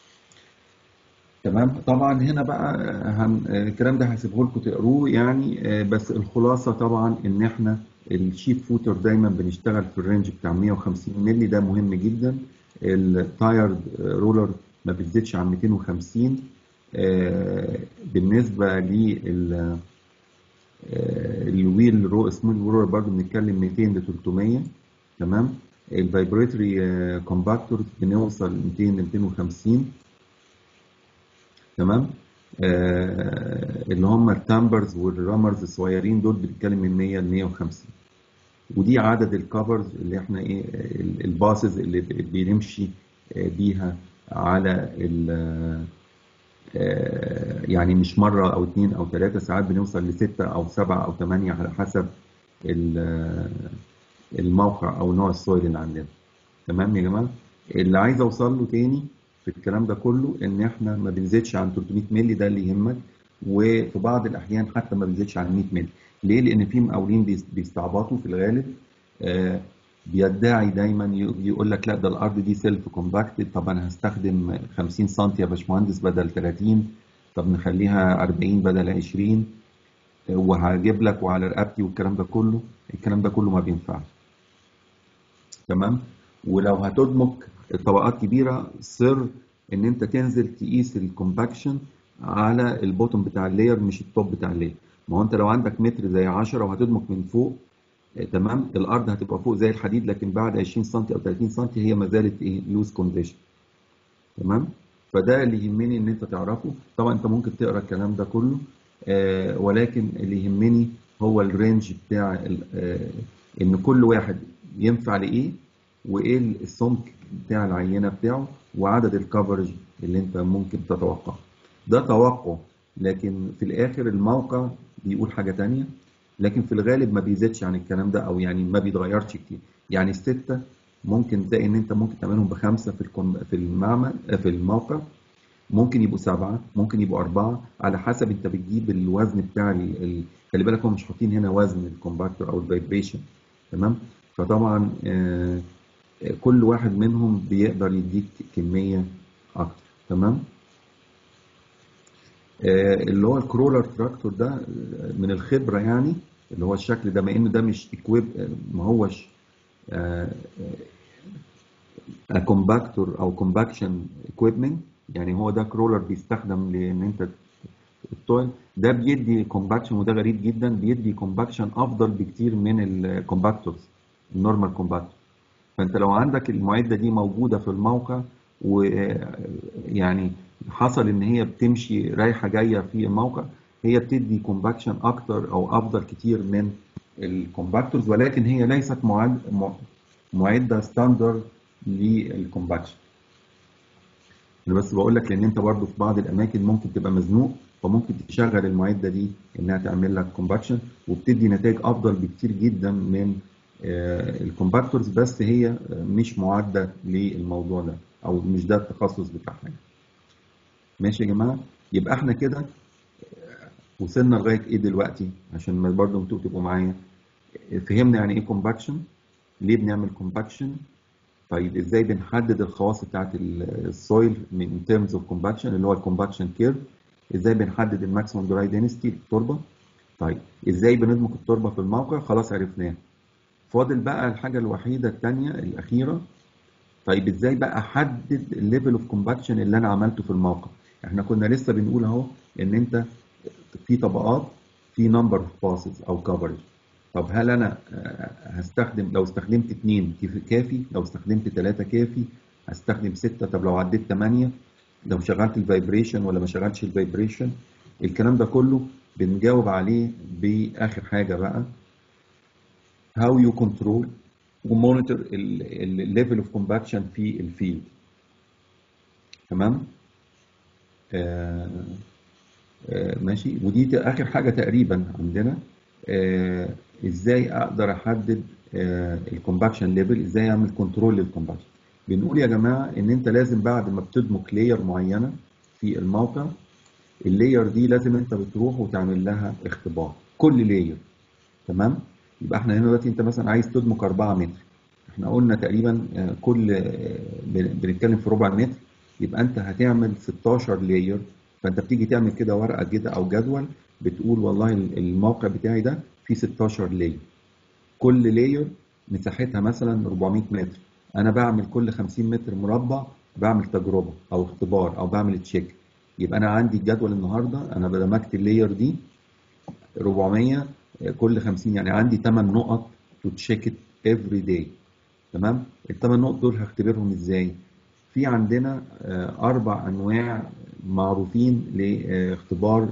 تمام طبعا هنا بقى هن... الكلام ده هسيبه لكم تقروه يعني آه، بس الخلاصه طبعا ان احنا الشيب فوتر دايما بنشتغل في الرينج بتاع 150 مللي ده مهم جدا التايرد رولر ما بتزيدش عن 250 آه، بالنسبه لل آه، الويل رو سمول رولر برضه بنتكلم 200 ل 300 تمام الفايبريتوري كومباكتور بنوصل 200 ل 250 تمام آه اللي هم التامبرز والرامرز الصغيرين دول بنتكلم من 100 ل 150 ودي عدد الكفرز اللي احنا ايه ال- الباسز اللي ب- بنمشي آه، بيها على ال آه، يعني مش مرة أو اتنين أو تلاتة ساعات بنوصل لستة أو سبعة أو تمانية على حسب ال- الموقع أو نوع السويل اللي عندنا تمام يا جماعة اللي عايز أوصل له تاني في الكلام ده كله إن إحنا ما بنزيدش عن 300 مللي ده اللي يهمك وفي بعض الأحيان حتى ما بنزيدش عن 100 مللي ليه؟ لأن في مقاولين بيس- بيستعبطوا في الغالب آه، بيدعي دايما ي- يقول لك لا ده الارض دي سيلف كومباكتد طب انا هستخدم 50 سم يا باشمهندس بدل 30 طب نخليها 40 بدل 20 وهجيب لك وعلى رقبتي والكلام ده كله الكلام ده كله ما بينفعش تمام ولو هتدمج طبقات كبيره سر ان انت تنزل تقيس الكومباكشن على البوتوم بتاع اللاير مش التوب بتاع اللاير ما هو انت لو عندك متر زي 10 وهتدمج من فوق آه، تمام الارض هتبقى فوق زي الحديد لكن بعد 20 سم او 30 سم هي ما زالت ايه لوز كونديشن تمام فده اللي يهمني ان انت تعرفه طبعا انت ممكن تقرا الكلام ده كله آه ولكن اللي يهمني هو الرينج بتاع ال- آه ان كل واحد ينفع لايه وايه السمك بتاع العينه بتاعه وعدد الكفرج اللي انت ممكن تتوقعه ده توقع لكن في الاخر الموقع بيقول حاجه تانية لكن في الغالب ما بيزيدش عن الكلام ده او يعني ما بيتغيرش كتير يعني الستة ممكن تلاقي ان انت ممكن تعملهم بخمسة في الكم في المعمل في الموقع ممكن يبقوا سبعة ممكن يبقوا أربعة على حسب انت بتجيب الوزن بتاع ال... ال... خلي بالك هم مش حاطين هنا وزن الكومباكتور او الفايبريشن تمام فطبعا آه آه، كل واحد منهم بيقدر يديك كمية أكتر تمام آه، اللي هو الكرولر تراكتور ده آه، من الخبرة يعني اللي هو الشكل ده ما انه ده مش اكويب ما هوش كومباكتور او كومباكشن اكويبمنت يعني هو ده كرولر بيستخدم لان انت التويل ده بيدي كومباكشن وده غريب جدا بيدي كومباكشن افضل بكتير من الكومباكتورز النورمال كومباكتور فانت لو عندك المعده دي موجوده في الموقع ويعني حصل ان هي بتمشي رايحه جايه في الموقع هي بتدي كومباكشن اكتر او افضل كتير من الكومباكتورز ولكن هي ليست معد م- معده ستاندرد للكومباكشن انا بس بقول لك لان انت برضو في بعض الاماكن ممكن تبقى مزنوق فممكن تشغل المعده دي انها تعمل لك كومباكشن وبتدي نتائج افضل بكتير جدا من آه، الكومباكتورز بس هي آه، مش معده للموضوع ده او مش ده التخصص بتاعها ماشي يا جماعه يبقى احنا كده وصلنا لغايه ايه دلوقتي عشان ما برضه انتوا تبقوا معايا فهمنا يعني ايه كومباكشن ليه بنعمل كومباكشن طيب ازاي بنحدد الخواص بتاعت السويل من terms اوف كومباكشن اللي هو الكومباكشن كيرف ازاي بنحدد الماكسيموم دراي دينستي التربه طيب ازاي بندمج التربه في الموقع خلاص عرفناه فاضل بقى الحاجه الوحيده الثانيه الاخيره طيب ازاي بقى احدد الليفل اوف كومباكشن اللي انا عملته في الموقع احنا كنا لسه بنقول اهو ان انت في طبقات في نمبر اوف باسز او كفرج طب هل انا آه، هستخدم لو استخدمت اثنين كافي لو استخدمت ثلاثة كافي هستخدم ستة طب لو عديت ثمانية لو شغلت الفايبريشن ولا ما شغلتش الفايبريشن الكلام ده كله بنجاوب عليه باخر حاجة بقى how you control ومونيتور الليفل اوف كومباكشن في الفيلد تمام آه آه ماشي ودي ت- اخر حاجه تقريبا عندنا آه ازاي اقدر احدد آه الكومباكشن ليفل ازاي اعمل كنترول للكومباكشن بنقول يا جماعه ان انت لازم بعد ما بتدمج لاير معينه في الموقع اللاير دي لازم انت بتروح وتعمل لها اختبار كل لاير تمام يبقى احنا هنا دلوقتي انت مثلا عايز تدمج 4 متر احنا قلنا تقريبا آه، كل آه، بن- بنتكلم في ربع متر يبقى انت هتعمل 16 لاير فانت بتيجي تعمل كده ورقه كده او جدول بتقول والله ال- الموقع بتاعي ده فيه 16 لاير كل لاير مساحتها مثلا 400 متر انا بعمل كل 50 متر مربع بعمل تجربه او اختبار او بعمل تشيك يبقى انا عندي الجدول النهارده انا دمجت اللاير دي 400 كل 50 يعني عندي 8 نقط تو تشيك افري داي تمام الثمان نقط دول هختبرهم ازاي في عندنا آه، اربع انواع معروفين لاختبار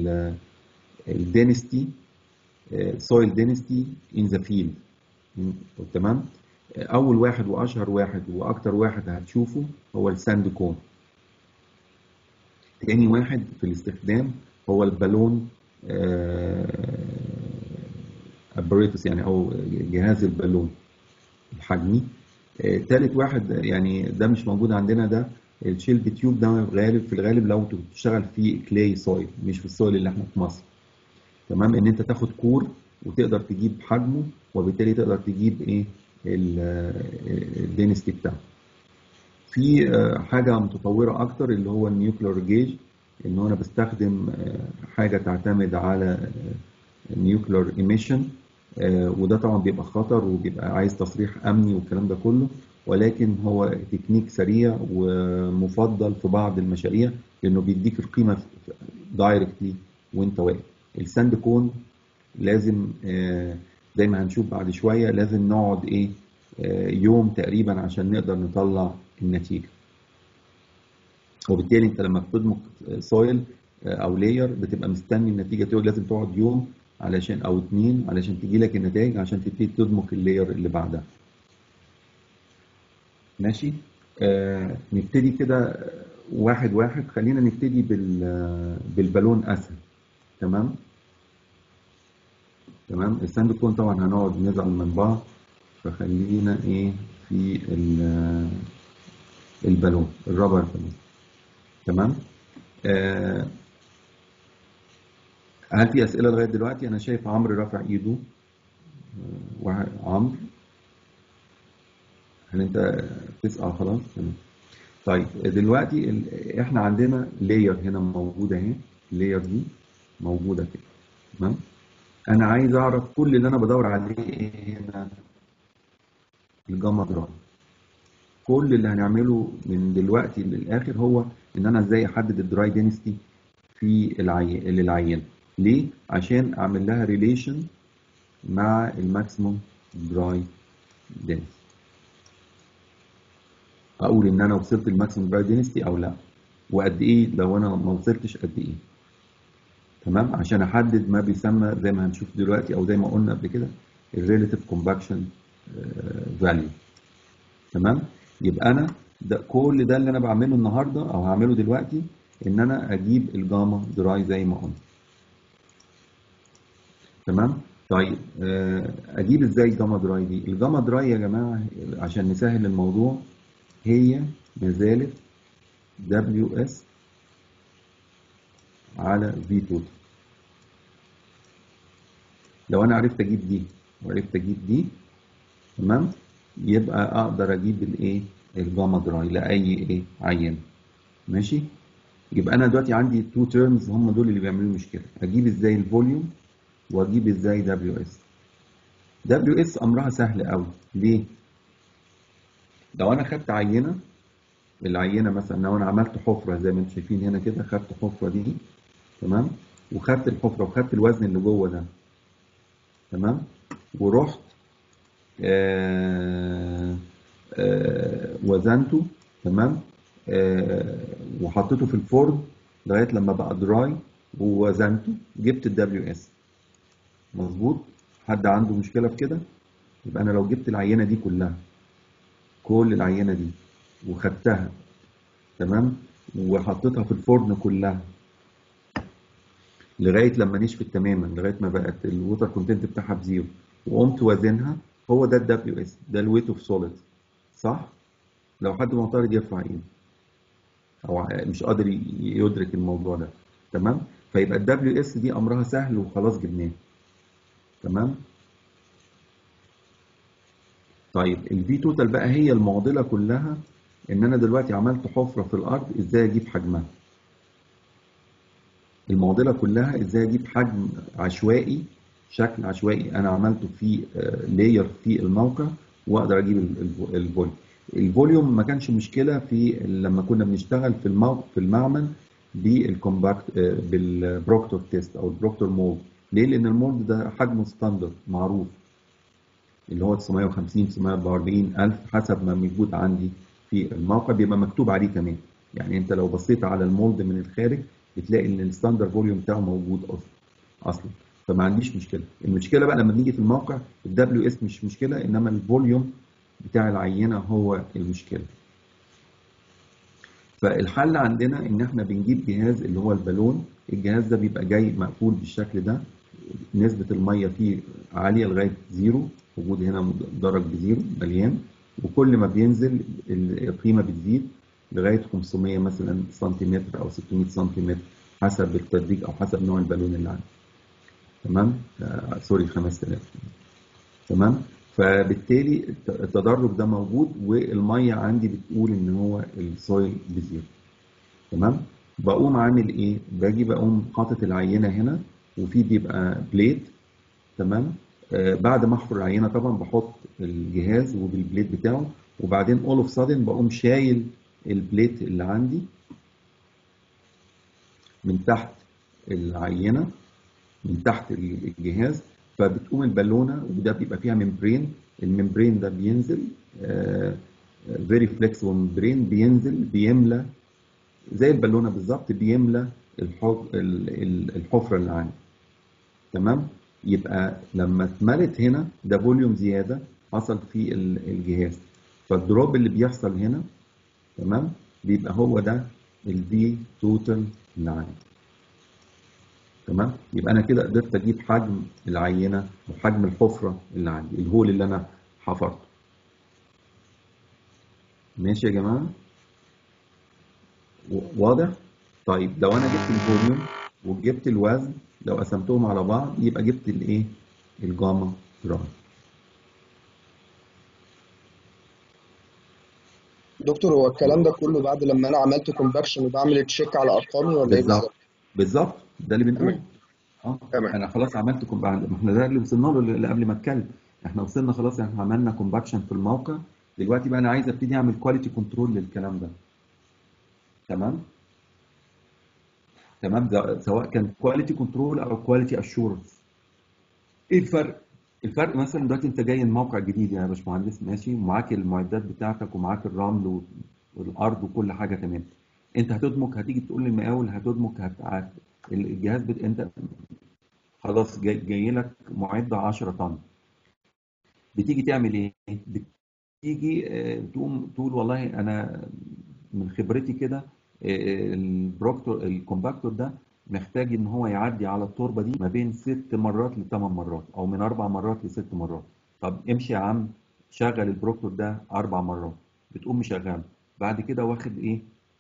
الدينستي سويل دينستي ان ذا فيلد تمام آه، اول واحد واشهر واحد واكتر واحد هتشوفه هو الساند كون تاني واحد في الاستخدام هو البالون ابريتوس يعني او جهاز البالون الحجمي آه، تالت واحد يعني ده مش موجود عندنا ده الشيلد تيوب ده غالب في الغالب لو انت بتشتغل في كلاي سويل مش في السويل اللي احنا في مصر تمام ان انت تاخد كور وتقدر تجيب حجمه وبالتالي تقدر تجيب ايه الدينستي بتاعه في آه، حاجه متطوره اكتر اللي هو النيوكلير جيج ان انا بستخدم آه، حاجه تعتمد على نيوكلير ايميشن وده طبعا بيبقى خطر وبيبقى عايز تصريح امني والكلام ده كله ولكن هو تكنيك سريع ومفضل في بعض المشاريع لانه بيديك القيمه دايركتلي وانت واقف الساند كون لازم آه، زي ما هنشوف بعد شويه لازم نقعد ايه آه، يوم تقريبا عشان نقدر نطلع النتيجه وبالتالي انت لما بتدمج سويل او لاير بتبقى مستني النتيجه تقعد لازم تقعد يوم علشان او اتنين علشان تجي لك النتائج عشان تبتدي تدمج اللاير اللي بعدها ماشي آه نبتدي كده واحد واحد خلينا نبتدي بال بالبالون اسهل تمام تمام الساند كون طبعا هنقعد نزعل من بعض فخلينا ايه في ال- البالون الرابر بالون تمام آه هل في اسئله لغايه دلوقتي انا شايف عمرو رافع ايده آه، واحد عمرو هل انت تسأل خلاص تمام طيب دلوقتي ال- احنا عندنا لاير هنا موجوده اهي اللاير دي موجوده كده تمام انا عايز اعرف كل اللي انا بدور عليه ايه هنا الجاما دراي كل اللي هنعمله من دلوقتي للاخر هو ان انا ازاي احدد الدراي دينستي في العي... للعينه ليه عشان اعمل لها ريليشن مع الماكسيموم دراي دينستي اقول ان انا وصلت الماكسيموم دراي دينستي او لا وقد ايه لو انا ما وصلتش قد ايه تمام عشان احدد ما بيسمى زي ما هنشوف دلوقتي او زي ما قلنا قبل كده الريليتيف كومباكشن فاليو تمام يبقى انا ده كل ده اللي انا بعمله النهارده او هعمله دلوقتي ان انا اجيب الجاما دراي زي ما قلنا تمام طيب آه، اجيب ازاي الجاما دراي دي الجاما دراي يا جماعه عشان نسهل الموضوع هي ما زالت دبليو اس على في توتال لو انا عرفت اجيب دي وعرفت اجيب دي تمام يبقى اقدر اجيب الايه الجاما دراي لاي ايه عينه ماشي يبقى انا دلوقتي عندي تو تيرمز هم دول اللي بيعملوا لي مشكله اجيب ازاي الفوليوم واجيب ازاي دبليو اس دبليو اس امرها سهل قوي ليه لو انا خدت عينه العينه مثلا لو انا عملت حفره زي ما انتم شايفين هنا كده خدت الحفره دي تمام وخدت الحفره وخدت الوزن اللي جوه ده تمام ورحت آه آه وزنته تمام آه وحطيته في الفرن لغايه لما بقى دراي ووزنته جبت الدبليو اس مظبوط حد عنده مشكله في كده يبقى انا لو جبت العينه دي كلها كل العينه دي وخدتها تمام وحطيتها في الفرن كلها لغايه لما نشفت تماما لغايه ما بقت الووتر كونتنت بتاعها بزيرو وقمت وازنها هو ده الدبليو اس ده الويت اوف سوليد صح لو حد معترض يرفع ايده او مش قادر ي- يدرك الموضوع ده تمام فيبقى الدبليو اس دي امرها سهل وخلاص جبناه تمام طيب الفي توتال بقى هي المعضله كلها ان انا دلوقتي عملت حفره في الارض ازاي اجيب حجمها المعضله كلها ازاي اجيب حجم عشوائي شكل عشوائي انا عملته في لاير في الموقع واقدر اجيب ال- ال- الفوليوم الفوليوم ما كانش مشكله في لما كنا بنشتغل في الموقع في المعمل بالكومباكت آه، بالبروكتور تيست او البروكتور مولد ليه لان المولد ده حجمه ستاندرد معروف اللي هو 950 940 الف حسب ما موجود عندي في الموقع بيبقى مكتوب عليه كمان يعني انت لو بصيت على المولد من الخارج بتلاقي ان الستاندرد فوليوم بتاعه موجود اصلا اصلا فما عنديش مشكله المشكله بقى لما بنيجي في الموقع الدبليو اس مش مشكله انما الفوليوم بتاع العينه هو المشكله فالحل عندنا ان احنا بنجيب جهاز اللي هو البالون الجهاز ده بيبقى جاي مقفول بالشكل ده نسبة المية فيه عالية لغاية زيرو وجود هنا مدرج بزيرو مليان وكل ما بينزل القيمة بتزيد لغاية 500 مثلا سنتيمتر أو 600 سنتيمتر حسب التدريج أو حسب نوع البالون اللي عندي تمام آه سوري 5000 تمام فبالتالي الت- التدرج ده موجود والمية عندي بتقول إن هو السويل بزيرو تمام بقوم عامل ايه باجي بقوم حاطط العينه هنا وفي بيبقى بليت تمام آه بعد ما احفر العينه طبعا بحط الجهاز وبالبليت بتاعه وبعدين اول اوف سادن بقوم شايل البليت اللي عندي من تحت العينه من تحت الجهاز فبتقوم البالونه وده بيبقى فيها ممبرين الممبرين ده بينزل فيري فليكسبل ممبرين بينزل بيملى زي البالونه بالظبط بيملى الحف- ال- ال- الحفره اللي عندي تمام يبقى لما اتملت هنا ده فوليوم زياده حصل في ال- الجهاز فالدروب اللي بيحصل هنا تمام بيبقى هو ده الفي توتال اللي عندي تمام يبقى انا كده قدرت اجيب حجم العينه وحجم الحفره اللي عندي الهول اللي انا حفرته ماشي يا جماعه و- واضح طيب لو انا جبت الفوليوم وجبت الوزن لو قسمتهم على بعض يبقى جبت الايه الجاما دراي دكتور هو الكلام ده كله بعد لما انا عملت كونفكشن وبعمل تشيك على ارقامي ولا ايه بالظبط بالظبط؟ بالظبط ده اللي بنقوله تمام اه تمام انا خلاص عملت كوم... ما احنا ده اللي وصلنا له اللي قبل ما اتكلم احنا وصلنا خلاص احنا عملنا كومباكشن في الموقع دلوقتي بقى انا عايز ابتدي اعمل كواليتي كنترول للكلام ده تمام تمام ده سواء كان كواليتي كنترول او كواليتي اشورنس ايه الفرق الفرق مثلا دلوقتي انت جاي الموقع جديد يا باشمهندس ماشي ومعاك المعدات بتاعتك ومعاك الرمل و- والارض وكل حاجه تمام انت هتدمج هتيجي تقول للمقاول هتدمج هت... هت- الجهاز بت... انت خلاص جاي, جاي لك معده 10 طن بتيجي تعمل ايه؟ بتيجي آه، تقوم تقول والله انا من خبرتي كده آه، البروكتور الكومباكتور ده محتاج ان هو يعدي على التربه دي ما بين ست مرات لثمان مرات او من اربع مرات لست مرات طب امشي يا عم شغل البروكتور ده اربع مرات بتقوم مشغله بعد كده واخد ايه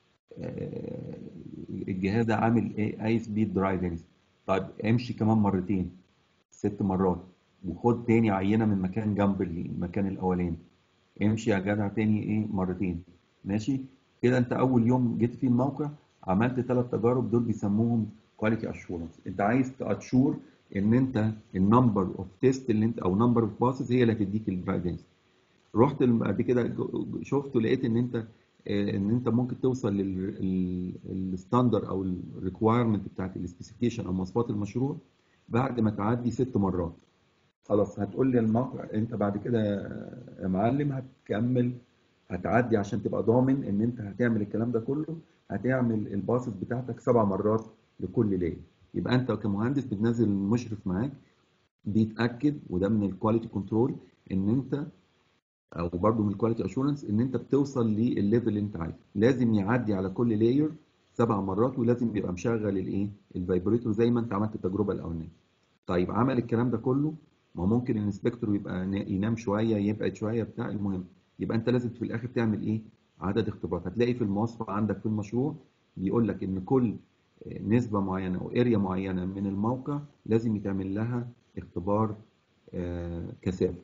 آه، الجهاز ده عامل ايه اي سبيد درايفنج طيب امشي كمان مرتين ست مرات وخد تاني عينه من مكان جنب المكان الاولاني امشي يا جدع تاني ايه مرتين ماشي كده انت اول يوم جيت فيه الموقع عملت ثلاث تجارب دول بيسموهم كواليتي اشورنس انت عايز تاشور ان انت النمبر اوف تيست اللي انت او نمبر اوف باسز هي اللي هتديك الدرايفنج رحت ال- بعد كده شفت ولقيت ان انت آه، ان انت ممكن توصل للستاندر او الريكوايرمنت بتاعت السبيسيفيكيشن او مواصفات المشروع بعد ما تعدي ست مرات خلاص هتقول لي الموقع انت بعد كده يا معلم هتكمل هتعدي عشان تبقى ضامن ان انت هتعمل الكلام ده كله هتعمل الباسز بتاعتك سبع مرات لكل ليل يبقى انت كمهندس بتنزل المشرف معاك بيتاكد وده من الكواليتي كنترول ان انت او برضه من الكواليتي اشورنس ان انت بتوصل للليفل اللي انت عايزه لازم يعدي على كل لاير سبع مرات ولازم يبقى مشغل الايه الفايبريتور زي ما انت عملت التجربه الاولانيه طيب عمل الكلام ده كله ما ممكن الانسبكتور يبقى نا- ينام شويه يبعد شويه بتاع المهم يبقى انت لازم في الاخر تعمل ايه عدد اختبارات هتلاقي في المواصفه عندك في المشروع بيقول لك ان كل آه، نسبه معينه او اريا معينه من الموقع لازم يتعمل لها اختبار آه، كثافه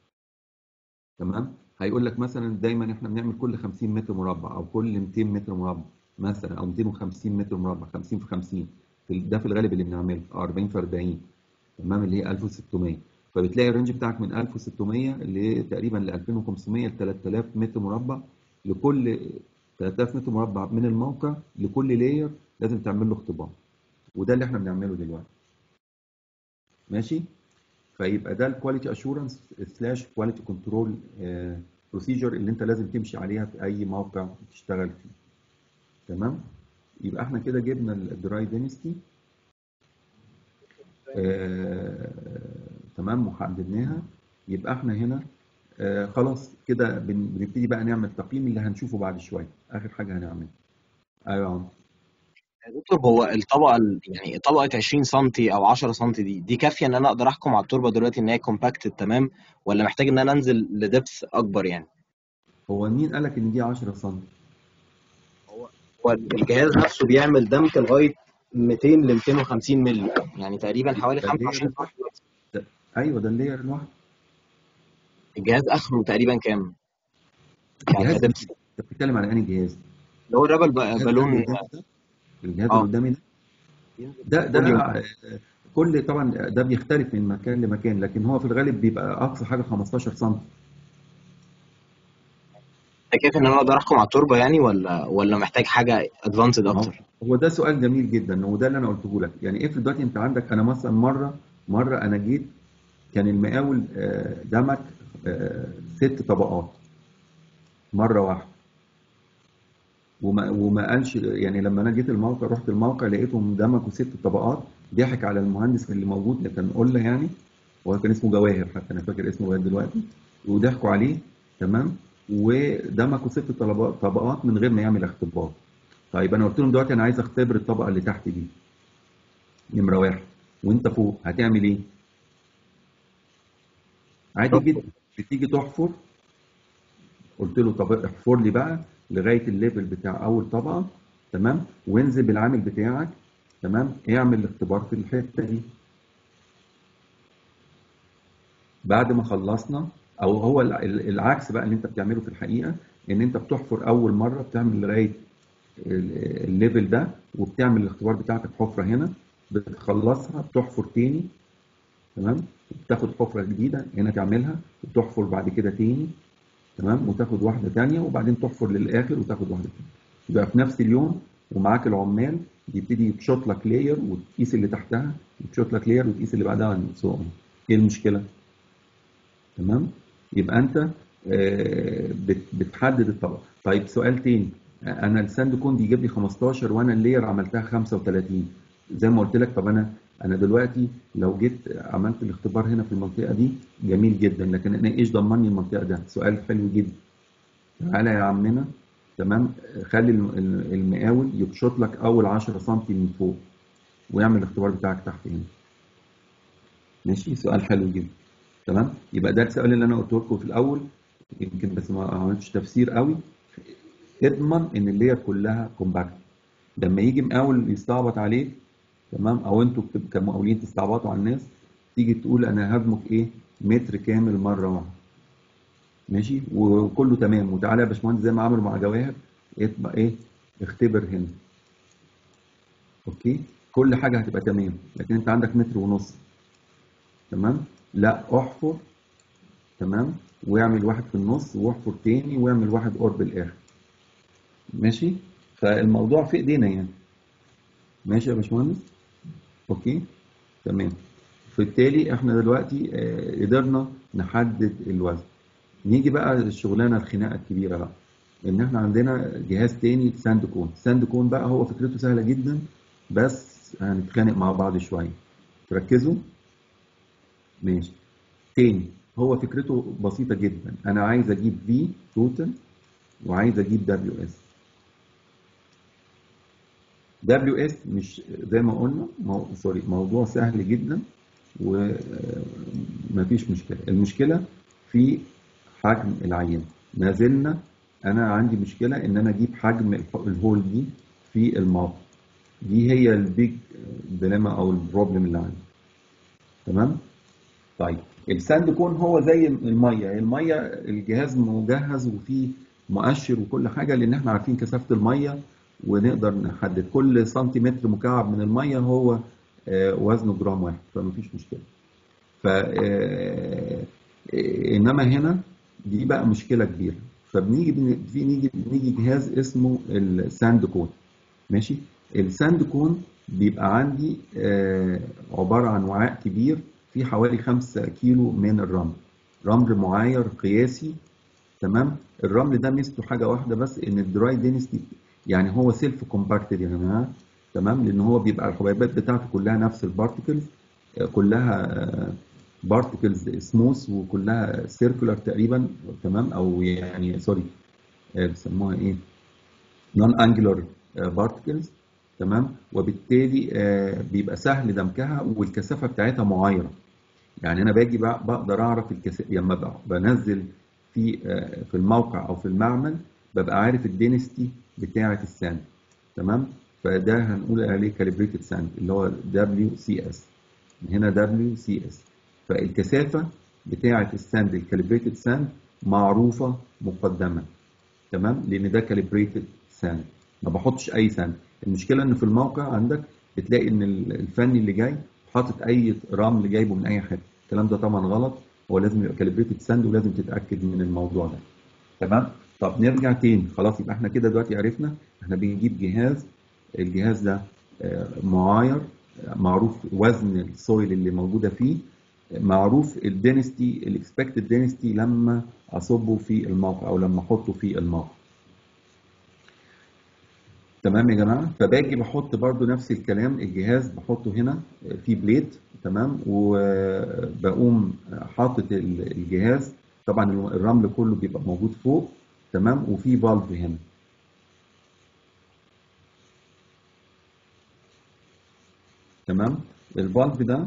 تمام هيقول لك مثلا دايما احنا بنعمل كل 50 متر مربع او كل 200 متر مربع مثلا او 250 متر مربع 50 في 50 في ال- ده في الغالب اللي بنعمله أو 40 في 40 تمام اللي هي 1600 فبتلاقي الرينج بتاعك من 1600 ل تقريبا ل 2500 ل 3000 متر مربع لكل 3000 متر مربع من الموقع لكل لاير لازم تعمل له اختبار وده اللي احنا بنعمله دلوقتي ماشي فيبقى ده الكواليتي اشورنس سلاش كواليتي كنترول بروسيجر اللي انت لازم تمشي عليها في اي موقع تشتغل فيه تمام يبقى احنا كده جبنا الدراي دينستي تمام وحددناها يبقى احنا هنا آه خلاص كده بن- بنبتدي بقى نعمل تقييم اللي هنشوفه بعد شويه اخر حاجه هنعملها ايوه يا عمرو. يا دكتور هو الطبقه ال- يعني طبقه 20 سم او 10 سم دي دي كافيه ان انا اقدر احكم على التربه دلوقتي ان هي كومباكتد تمام ولا محتاج ان انا انزل لدبس اكبر يعني هو مين قال لك ان دي 10 سم هو الجهاز نفسه بيعمل دمك لغايه 200 ل 250 مللي يعني تقريبا حوالي ده 25 اللير سم الواحد ده- ايوه ده اللير الواحد الجهاز اخره تقريبا كام؟ يعني الجهاز دبس انت بتتكلم على انهي جهاز؟ اللي هو الرابل الجهاز ده بالون اللي قدامي ده الجهاز اللي اه قدامي ده ده ده فوليوم آه، كل طبعا ده بيختلف من مكان لمكان لكن هو في الغالب بيبقى اقصى حاجه 15 سم انت كيف ان انا اقدر احكم على التربه يعني ولا ولا محتاج حاجه ادفانسد ما هو اكتر؟ هو ده سؤال جميل جدا وده اللي انا قلته لك يعني افرض دلوقتي انت عندك انا مثلا مره مره انا جيت كان المقاول آه، دمج آه، ست طبقات مره واحده وما وما قالش يعني لما انا جيت الموقع رحت الموقع لقيتهم دمجوا ست طبقات ضحك على المهندس اللي موجود اللي كان قله يعني وهو كان اسمه جواهر حتى انا فاكر اسمه لغايه دلوقتي وضحكوا عليه تمام ودمجوا ست طلبات طبقات من غير ما يعمل اختبار طيب انا قلت لهم دلوقتي انا عايز اختبر الطبقه اللي تحت دي نمره واحد وانت فوق هتعمل ايه؟ عادي جدا بتيجي تحفر قلت له طب احفر لي بقى لغايه الليفل بتاع اول طبقه تمام وانزل بالعامل بتاعك تمام اعمل الاختبار في الحته دي بعد ما خلصنا او هو الع- العكس بقى اللي انت بتعمله في الحقيقه ان انت بتحفر اول مره بتعمل لغايه ال- الليفل ده وبتعمل الاختبار بتاعتك حفره هنا بتخلصها بتحفر تاني تمام بتاخد حفره جديده هنا تعملها وتحفر بعد كده تاني تمام وتاخد واحده تانيه وبعدين تحفر للاخر وتاخد واحده تانيه يبقى في نفس اليوم ومعاك العمال يبتدي يتشوط لك لاير وتقيس اللي تحتها يتشوط لك لاير وتقيس اللي بعدها سو ايه المشكله؟ تمام يبقى انت آه، بت- بتحدد الطبقه طيب سؤال تاني انا الساند كون بيجيب لي 15 وانا اللاير عملتها 35 زي ما قلت لك طب انا انا دلوقتي لو جيت عملت الاختبار هنا في المنطقه دي جميل جدا لكن انا ايش ضمني المنطقه ده سؤال حلو جدا تعالى يا عمنا تمام خلي الم- ال- المقاول يبشط لك اول 10 سم من فوق ويعمل الاختبار بتاعك تحت هنا ماشي سؤال حلو جدا تمام يبقى ده السؤال اللي انا قلته لكم في الاول يمكن بس ما عملتش تفسير قوي اضمن ان اللير كلها كومباكت لما يجي مقاول يستعبط عليك تمام او انتوا بتبقوا كمقاولين تستعبطوا على الناس تيجي تقول انا هدمك ايه متر كامل مره واحده ماشي وكله تمام وتعالى يا باشمهندس زي ما عملوا مع جواهر يبقى ايه اختبر هنا اوكي كل حاجه هتبقى تمام لكن انت عندك متر ونص تمام لا احفر تمام واعمل واحد في النص واحفر تاني واعمل واحد قرب الاخر ماشي فالموضوع في ايدينا يعني ماشي يا باشمهندس اوكي تمام فبالتالي احنا دلوقتي آه، قدرنا نحدد الوزن نيجي بقى للشغلانه الخناقه الكبيره بقى ان احنا عندنا جهاز تاني ساند كون ساند كون بقى هو فكرته سهله جدا بس هنتخانق مع بعض شويه تركزوا ماشي تاني هو فكرته بسيطه جدا انا عايز اجيب في توتال وعايز اجيب دبليو اس دبليو اس مش زي ما قلنا مو... سوري موضوع سهل جدا ومفيش مشكله المشكله في حجم العينه ما زلنا انا عندي مشكله ان انا اجيب حجم الح- الهول دي في الموقع دي هي البيج ديليما او البروبلم اللي عندي تمام طيب الساند كون هو زي الميه الميه الجهاز مجهز وفيه مؤشر وكل حاجه لان احنا عارفين كثافه الميه ونقدر نحدد كل سنتيمتر مكعب من الميه هو آه، وزنه جرام واحد فمفيش مشكله ف آه، انما هنا دي بقى مشكله كبيره فبنيجي بن- في نيجي بنيجي جهاز اسمه الساند كون ماشي الساند كون بيبقى عندي آه، عباره عن وعاء كبير فيه حوالي 5 كيلو من الرمل رمل معاير قياسي تمام الرمل ده ميزته حاجه واحده بس ان الدراي دينستي يعني هو سيلف كومباكتد يا جماعه تمام لان هو بيبقى الحبيبات بتاعته كلها نفس البارتكلز كلها بارتكلز سموث وكلها سيركولار تقريبا تمام او يعني سوري آه، بيسموها ايه نون انجلر بارتكلز تمام وبالتالي آه، بيبقى سهل دمجها والكثافه بتاعتها معايره يعني انا باجي بق- بقدر اعرف الكثافه لما ب- بنزل في آه، في الموقع او في المعمل ببقى عارف الدينستي بتاعه الساند تمام فده هنقول عليه كاليبريتد ساند اللي هو دبليو سي اس هنا دبليو سي اس فالكثافه بتاعه الساند الكاليبريتد ساند معروفه مقدما تمام لان ده كاليبريتد ساند ما بحطش اي ساند المشكله ان في الموقع عندك بتلاقي ان ال- الفني اللي جاي حاطط اي رمل جايبه من اي حته الكلام ده طبعا غلط هو لازم يبقى كاليبريتد ساند ولازم تتاكد من الموضوع ده تمام طب نرجع تاني خلاص يبقى احنا كده دلوقتي عرفنا احنا بنجيب جهاز الجهاز ده آه، معاير آه، معروف وزن السويل اللي موجوده فيه آه، معروف الدينستي الاكسبكتد دينستي لما اصبه في الموقع او لما احطه في الموقع تمام يا جماعه فباجي بحط برضو نفس الكلام الجهاز بحطه هنا في بليت تمام وبقوم حاطط ال- الجهاز طبعا الرمل كله بيبقى موجود فوق تمام وفي فالف هنا تمام الفالف ده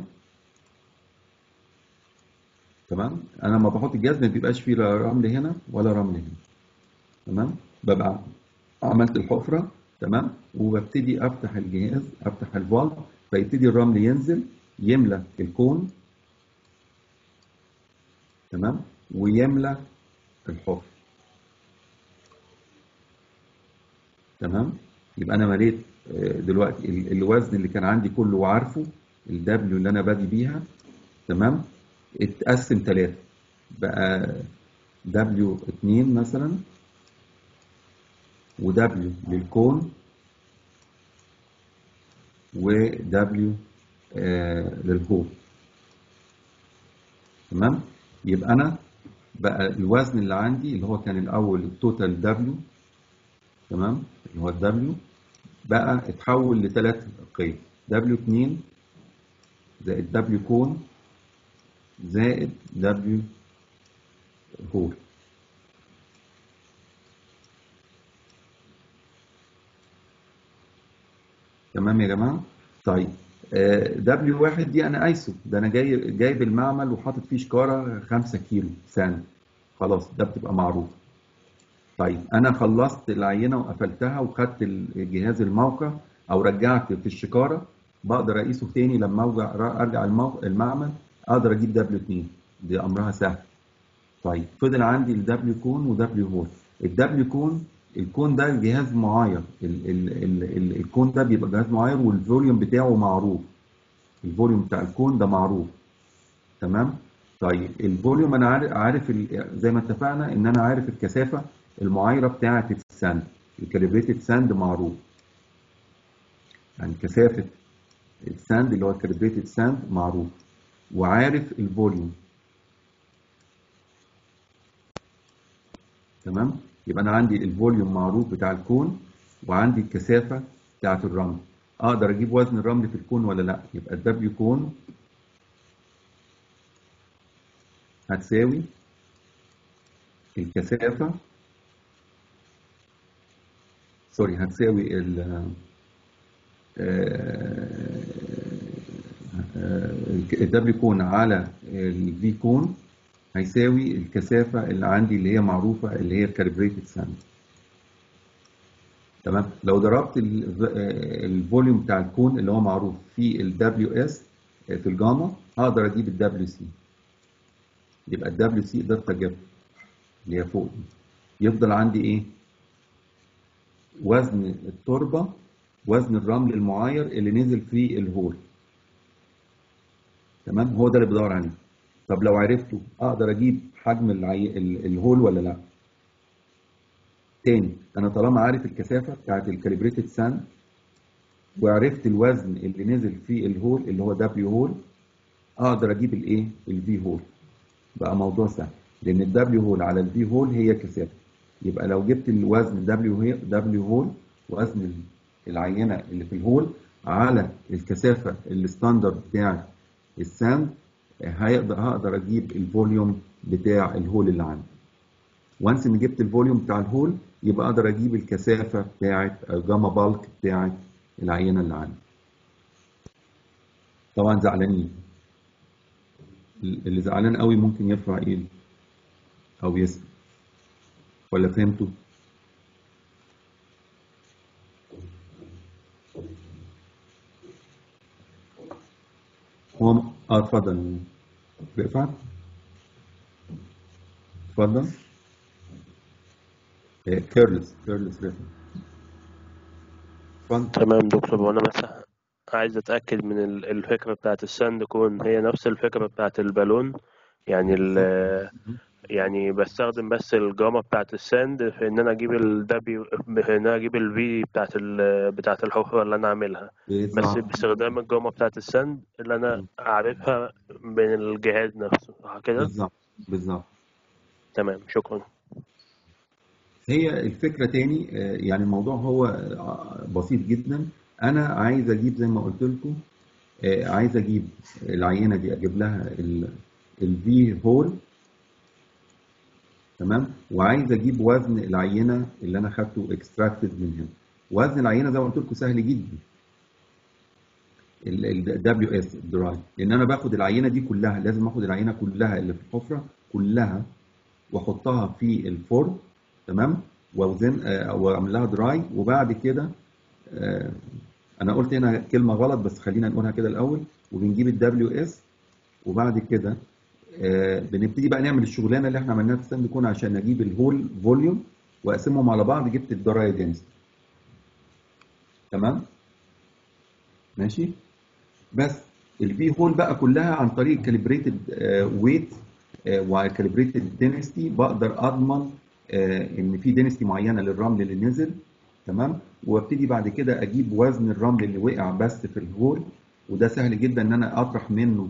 تمام انا لما بحط الجهاز ما بيبقاش فيه لا رمل هنا ولا رمل هنا تمام ببقى عملت الحفرة تمام وببتدي افتح الجهاز افتح الفالف فيبتدي الرمل ينزل يملى الكون تمام ويملى الحفر تمام يبقى انا مليت آه، دلوقتي ال- الوزن اللي كان عندي كله وعارفه الدبليو اللي انا بادي بيها تمام اتقسم ثلاثة بقى دبليو 2 مثلا ودبليو للكون ودبليو آه للهول تمام يبقى انا بقى الوزن اللي عندي اللي هو كان الاول التوتال دبليو تمام اللي هو الدبليو بقى اتحول لثلاث قيم دبليو 2 زائد دبليو كون زائد دبليو هول تمام يا جماعه طيب دبليو واحد دي انا قايسه ده انا جاي جايب المعمل وحاطط فيه شكاره 5 كيلو ساند خلاص ده بتبقى معروف طيب انا خلصت العينه وقفلتها وخدت الجهاز الموقع او رجعت في الشكاره بقدر اقيسه تاني لما ارجع ارجع الموقع المعمل اقدر اجيب دبليو 2 دي امرها سهل طيب فضل عندي الدبليو كون ودبليو هول الدبليو كون الكون ده جهاز معاير ال ال ال ال الكون ده بيبقى جهاز معاير والفوليوم بتاعه معروف الفوليوم بتاع الكون ده معروف تمام طيب الفوليوم انا عارف عارف زي ما اتفقنا ان انا عارف الكثافه المعايره بتاعه الساند الكاليبريتد ساند معروف يعني كثافه الساند اللي هو الكاليبريتد ساند معروف وعارف الفوليوم تمام يبقى انا عندي الفوليوم معروف بتاع الكون وعندي الكثافه بتاعه الرمل اقدر اجيب وزن الرمل في الكون ولا لا يبقى الدبليو كون هتساوي الكثافه سوري هتساوي ال الدبليو كون على الفي كون هيساوي الكثافة اللي عندي اللي هي معروفة اللي هي الكاليبريتد ساند تمام لو ضربت الفوليوم بتاع الكون اللي هو معروف في ال WS في الجاما هقدر اجيب ال WC يبقى ال WC قدرت اجيبها اللي هي فوق دي يفضل عندي ايه؟ وزن التربة وزن الرمل المعاير اللي نزل في الهول تمام هو ده اللي بدور عليه طب لو عرفته اقدر اجيب حجم العي... الهول ولا لا تاني انا طالما عارف الكثافه بتاعت الكاليبريتد ساند وعرفت الوزن اللي نزل في الهول اللي هو دبليو هول اقدر اجيب الايه الفي هول بقى موضوع سهل لان الدبليو هول على الفي هول هي كثافه يبقى لو جبت الوزن دبليو دبليو هول وزن العينه اللي في الهول على الكثافه الستاندرد بتاع الساند هيقدر هقدر اجيب الفوليوم بتاع الهول اللي عندي وانس ان جبت الفوليوم بتاع الهول يبقى اقدر اجيب الكثافه بتاعه الجاما بالك بتاعه العينه اللي عندي طبعا زعلانين اللي زعلان قوي ممكن يرفع ايده او يسال ولا فهمتوا هو اه اتفضل رفعت اتفضل كيرلس كيرلس رفعت اتفضل تمام دكتور وانا بس عايز اتاكد من ال- الفكره بتاعت الساند كون هي نفس الفكره بتاعت البالون يعني ال يعني بستخدم بس الجاما بتاعت الساند في ان انا اجيب الدبليو في ان انا اجيب الفي بتاعت ال بتاعت الحفره اللي انا عاملها بس بالظبط باستخدام الجاما بتاعت الساند اللي انا عارفها من الجهاز نفسه صح كده بالظبط بالظبط تمام شكرا هي الفكرة تاني آه، يعني الموضوع هو آه، بسيط جدا أنا عايز أجيب زي ما قلت لكم آه، عايز أجيب العينة دي أجيب لها الفي هول تمام وعايز أجيب وزن العينة اللي أنا خدته اكستراكتد من هنا وزن العينة زي ما قلت لكم سهل جدا ال دبليو اس درايف لأن أنا باخد العينة دي كلها لازم آخد العينة كلها اللي في الحفرة كلها وأحطها في الفرن تمام واوزن آه، واعمل لها دراي وبعد كده آه، انا قلت هنا كلمه غلط بس خلينا نقولها كده الاول وبنجيب الدبليو اس وبعد كده آه، بنبتدي بقى نعمل الشغلانه اللي احنا عملناها في ستاند كون عشان اجيب الهول فوليوم واقسمهم على بعض جبت الدراي دنسيتي تمام ماشي بس الفي هول بقى كلها عن طريق كاليبريتد ويت وكاليبريتد دينستي بقدر اضمن آه، ان في دينستي معينه للرمل اللي نزل تمام وابتدي بعد كده اجيب وزن الرمل اللي وقع بس في الهول وده سهل جدا ان انا اطرح منه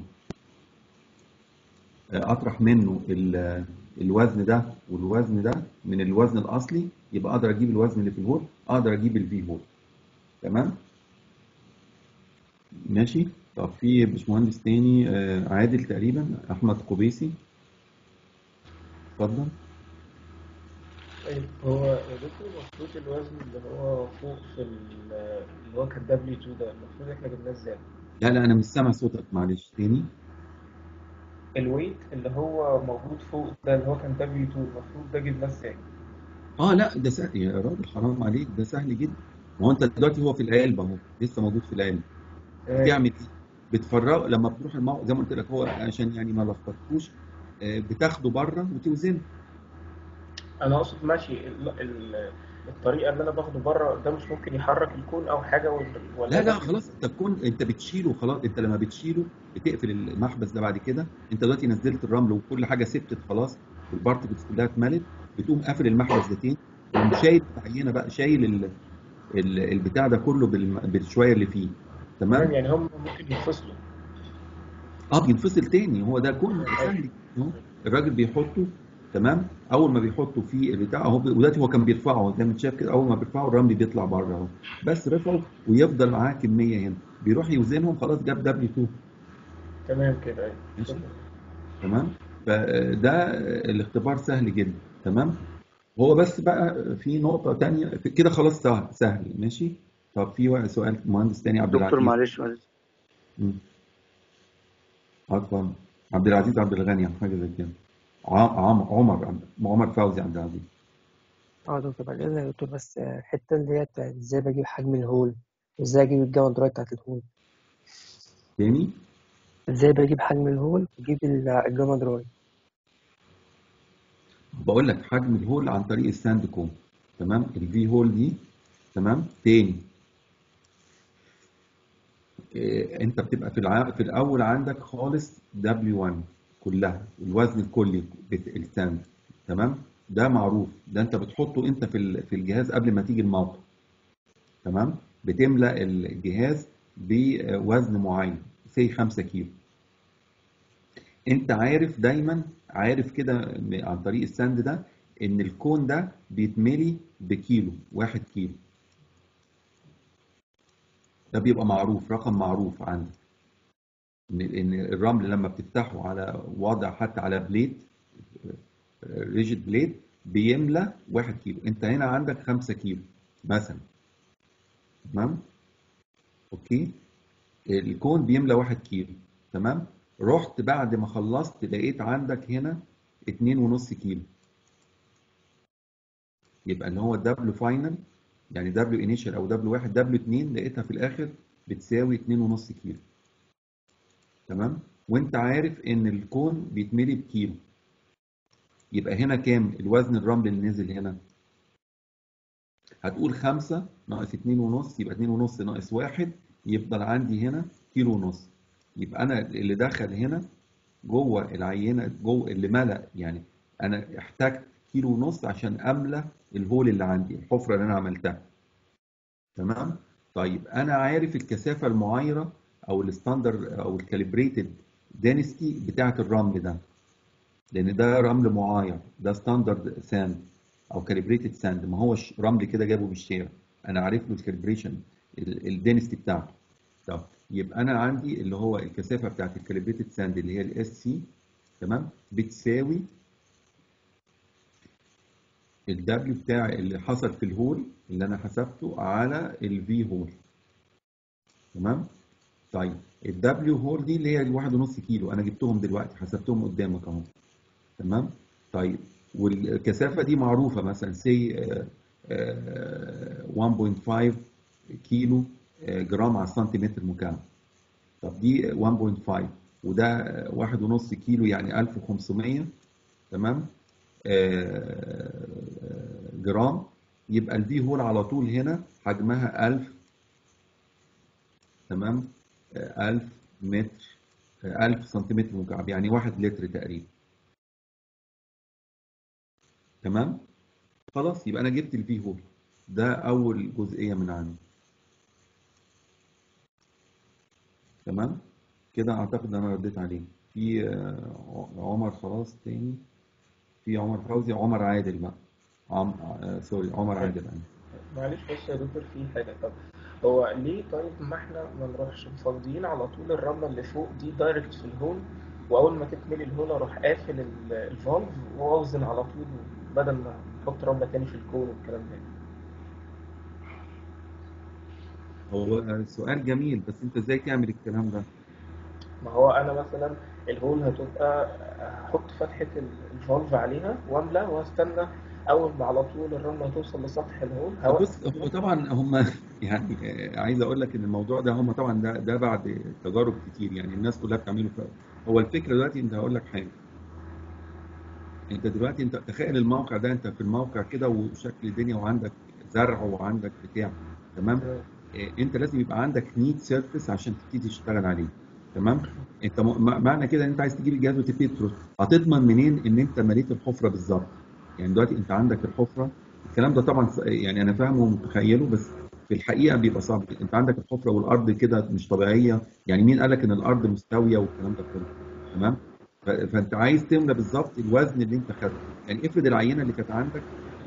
آه، اطرح منه ال- الوزن ده والوزن ده من الوزن الاصلي يبقى اقدر اجيب الوزن اللي في الهول اقدر اجيب الفي هول تمام ماشي طب في باشمهندس تاني آه، عادل تقريبا احمد قبيسي اتفضل طيب هو يا دكتور المفروض الوزن اللي هو فوق في ال- اللي هو كان دبليو 2 ده المفروض احنا جبناه ازاي؟ لا لا انا مش سامع صوتك معلش تاني الويت اللي هو موجود فوق ده اللي هو كان دبليو 2 المفروض ده جبناه ازاي؟ اه لا ده سهل يا راجل حرام عليك ده سهل جدا ما هو انت دلوقتي هو في العلبه اهو لسه موجود في العلبه تمام بتعمل ايه؟ بتفرغه لما بتروح الموقع زي ما قلت لك هو عشان يعني ما لخبطكوش آه، بتاخده بره وتوزنه انا اقصد ماشي ال- ال- الطريقه اللي انا باخده بره ده مش ممكن يحرك الكون او حاجه ولا ولا لا لا ده خلاص انت تكون انت بتشيله خلاص انت لما بتشيله بتقفل المحبس ده بعد كده انت دلوقتي نزلت الرمل وكل حاجه ثبتت خلاص والبارتكلز كلها اتملت بتقوم قافل المحبس ده تاني وقوم شايل العينه بقى شايل ال... ال... البتاع ده كله بالم... بالشويه اللي فيه تمام تمام يعني هم ممكن ينفصلوا اه بينفصل تاني هو ده كله سهل اهو الراجل بيحطه تمام اول ما بيحطه في البتاع اهو ودلوقتي هو كان بيرفعه زي ما انت شايف كده اول ما بيرفعه الرمل بيطلع بره اهو بس رفعه ويفضل معاه كميه هنا بيروح يوزنهم خلاص جاب دبليو 2 تمام كده ايوه ماشي شكرا تمام فده الاختبار سهل جدا تمام هو بس بقى في نقطة تانية في- كده خلاص سهل, سهل ماشي طب في واحد سؤال مهندس تاني عبد دكتور العزيز معلش معلش مم. اتفضل عبد العزيز عبد الغني أو حاجة زي كده ع- عم- عمر عبد- عمر فوزي عبد العزيز اه دكتور بعد اذنك يا دكتور بس آه، الحته اللي هي بتاعت ازاي بجيب حجم الهول وازاي اجيب الجامعة الدراي بتاعت الهول تاني ازاي بجيب حجم الهول واجيب ال- الجامعة دراي بقول لك حجم الهول عن طريق الساند كوم تمام الفي هول دي تمام تاني إيه، انت بتبقى في الع... في الاول عندك خالص W1 كلها الوزن الكلي بت... الساند تمام ده معروف ده انت بتحطه انت في ال... في الجهاز قبل ما تيجي الموقع تمام بتملى الجهاز بوزن معين سي 5 كيلو انت عارف دايما عارف كده م- عن طريق الساند ده ان الكون ده بيتملي بكيلو واحد كيلو ده بيبقى معروف رقم معروف عندك ان ان الرمل لما بتفتحه على وضع حتى على بليت ريجيد بليت بيملى واحد كيلو انت هنا عندك خمسة كيلو مثلا تمام اوكي الكون بيملى واحد كيلو تمام رحت بعد ما خلصت لقيت عندك هنا اتنين ونص كيلو يبقى اللي هو دبليو فاينل يعني دبليو انيشال او دبليو واحد دبليو اتنين لقيتها في الاخر بتساوي اتنين ونص كيلو تمام وانت عارف ان الكون بيتملي بكيلو يبقى هنا كام الوزن الرمل اللي نزل هنا هتقول خمسة ناقص اتنين ونص يبقى اتنين ونص ناقص واحد يفضل عندي هنا كيلو ونص يبقى انا اللي دخل هنا جوه العينه جوه اللي ملأ يعني انا احتاجت كيلو ونص عشان املى الهول اللي عندي الحفره اللي انا عملتها تمام طيب انا عارف الكثافه المعايره او الستاندر او الكاليبريتد دينستي بتاعه الرمل ده لان ده رمل معاير ده ستاندرد ساند او كاليبريتد ساند ما هوش رمل كده جابه من الشارع انا عارف له الكاليبريشن الدينستي بتاعته طب يبقى انا عندي اللي هو الكثافه بتاعت الكاليبريتد ساند اللي هي الاس سي تمام بتساوي الدبليو بتاع اللي حصل في الهول اللي انا حسبته على الفي هول تمام طيب الدبليو هول دي اللي هي الواحد ونص كيلو انا جبتهم دلوقتي حسبتهم قدامك اهو تمام طيب والكثافه دي معروفه مثلا سي 1.5 كيلو آه، جرام على السنتيمتر مكعب طب دي 1.5 وده واحد ونص كيلو يعني 1500 تمام آه، جرام يبقى الفي هول على طول هنا حجمها 1000 تمام آه، 1000 متر آه، 1000 سنتيمتر مكعب يعني 1 لتر تقريبا تمام خلاص يبقى انا جبت الفي هول ده اول جزئيه من عندي تمام كده اعتقد انا رديت عليه في آه، عمر خلاص تاني في عمر فوزي عمر عادل بقى عم... آه، سوري عمر عادل أنا. معلش بص يا دكتور في حاجة طب هو ليه طيب ما احنا ما نروحش مفضيين على طول الرملة اللي فوق دي دايركت في الهول وأول ما تتملي الهول أروح قافل ال- الفالف وأوزن على طول بدل ما نحط رملة تاني في الكون والكلام ده هو سؤال جميل بس انت ازاي تعمل الكلام ده ما هو أنا مثلا الهول هتبقى هحط فتحة ال- الفالف عليها وأملى وأستنى أول ما على طول الرملة توصل لسطح الهول طب بص هوقف هو طبعا هم يعني آه، عايز اقول لك ان الموضوع ده هم طبعا ده ده بعد تجارب كتير يعني الناس كلها بتعمله ف... هو الفكره دلوقتي انت هقول لك حاجه انت دلوقتي انت تخيل الموقع ده انت في الموقع كده وشكل الدنيا وعندك زرع وعندك بتاع تمام آه، انت لازم يبقى عندك نيد سيرفيس عشان تبتدي تشتغل عليه تمام انت م... م- معنى كده ان انت عايز تجيب الجهاز وتبتدي ترص هتضمن منين ان انت مليت الحفره بالظبط يعني دلوقتي انت عندك الحفره الكلام ده طبعا س- يعني انا فاهمه ومتخيله بس في الحقيقه بيبقى صعب انت عندك الحفره والارض كده مش طبيعيه يعني مين قال لك ان الارض مستويه والكلام ده كله تمام ف- فانت عايز تملى بالظبط الوزن اللي انت خدته يعني افرض العينه اللي كانت عندك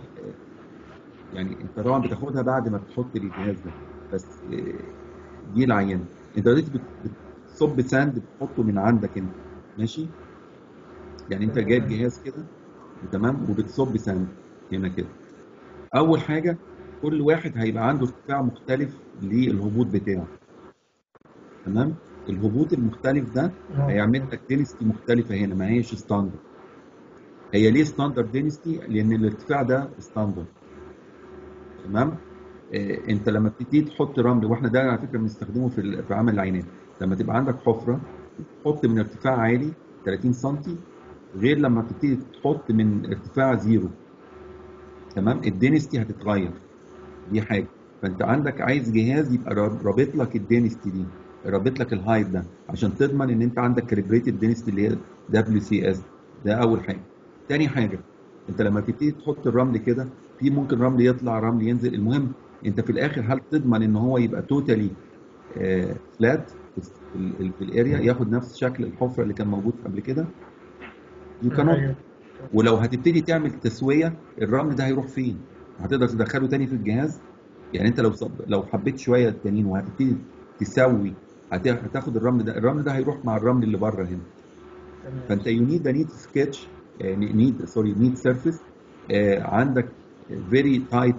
آه، يعني انت طبعا بتاخدها بعد ما بتحط الجهاز ده بس آه، دي العينه انت دلوقتي بت- بتصب ساند بتحطه من عندك انت ماشي يعني انت جايب جهاز كده تمام وبتصب ساند هنا كده اول حاجه كل واحد هيبقى عنده ارتفاع مختلف للهبوط بتاعه تمام الهبوط المختلف ده هيعمل لك دينستي مختلفه هنا ما هيش ستاندرد هي ليه ستاندرد دينستي لان الارتفاع ده ستاندرد تمام آه انت لما بتبتدي تحط رمل واحنا ده على فكره بنستخدمه في ال- في عمل العينات لما تبقى عندك حفره تحط من ارتفاع عالي 30 سم غير لما تبتدي تحط من ارتفاع زيرو تمام الدينستي هتتغير دي حاجه فانت عندك عايز جهاز يبقى راب- رابط لك الدينستي دي رابط لك الهايت ده عشان تضمن ان انت عندك كاليبريتد دينستي اللي هي دبليو سي اس ده اول حاجه تاني حاجه انت لما تبتدي تحط الرمل كده في ممكن رمل يطلع رمل ينزل المهم انت في الاخر هل تضمن ان هو يبقى توتالي فلات في الاريا ياخد نفس شكل الحفره اللي كان موجود قبل كده دي كانوت أيوه ولو هتبتدي تعمل تسويه الرمل ده هيروح فين؟ هتقدر تدخله تاني في الجهاز؟ يعني انت لو صب... لو حبيت شويه التانيين وهتبتدي تسوي هت- هتاخد الرمل ده الرمل ده هيروح مع الرمل اللي بره هنا تمام فانت يو نيد نيد سكتش نيد سوري نيد سيرفيس عندك فيري تايت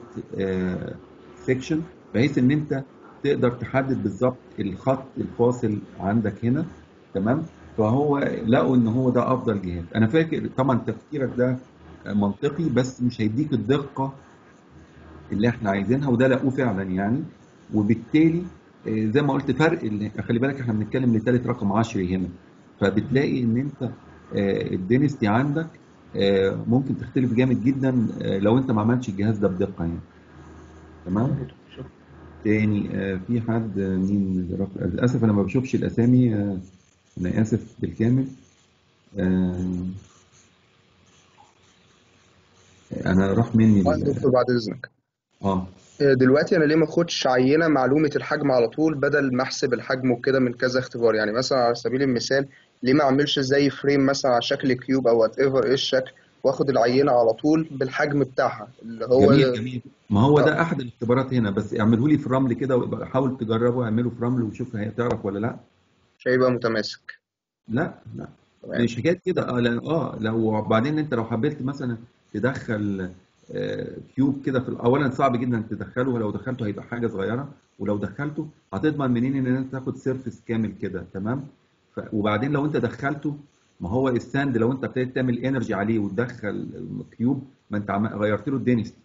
سيكشن بحيث ان انت تقدر تحدد بالظبط الخط الفاصل عندك هنا تمام فهو لقوا ان هو ده افضل جهاز انا فاكر طبعا تفكيرك ده منطقي بس مش هيديك الدقه اللي احنا عايزينها وده لقوه فعلا يعني وبالتالي آه، زي ما قلت فرق ال- خلي بالك احنا بنتكلم لثالث رقم 10 هنا فبتلاقي ان انت آه، الدينستي عندك آه، ممكن تختلف جامد جدا آه، لو انت ما عملتش الجهاز ده بدقه يعني تمام شكرا تاني آه، في حد آه، مين رف- للاسف انا ما بشوفش الاسامي آه، انا اسف بالكامل آه، انا راح مني آه، ال- دكتور بعد اذنك اه آه، دلوقتي انا ليه ما اخدش عينه معلومه الحجم على طول بدل ما احسب الحجم وكده من كذا اختبار يعني مثلا على سبيل المثال ليه ما اعملش زي فريم مثلا على شكل كيوب او وات ايفر ايه الشكل واخد العينه على طول بالحجم بتاعها اللي هو جميل جميل ما هو آه. ده احد الاختبارات هنا بس اعمله لي في رمل كده ويبقى حاول تجربه اعمله في رمل وشوف هتعرف ولا لا مش هيبقى متماسك لا لا تمام مش حكايه كده اه لان اه لو بعدين انت لو حبيت مثلا تدخل آه، كيوب كده في اولا صعب جدا انك تدخله ولو دخلته هيبقى حاجه صغيره ولو دخلته هتضمن منين ان انت تاخد سيرفيس كامل كده تمام ف... وبعدين لو انت دخلته ما هو الساند لو انت ابتديت تعمل انرجي عليه وتدخل كيوب ما انت عم... غيرت له الدينستي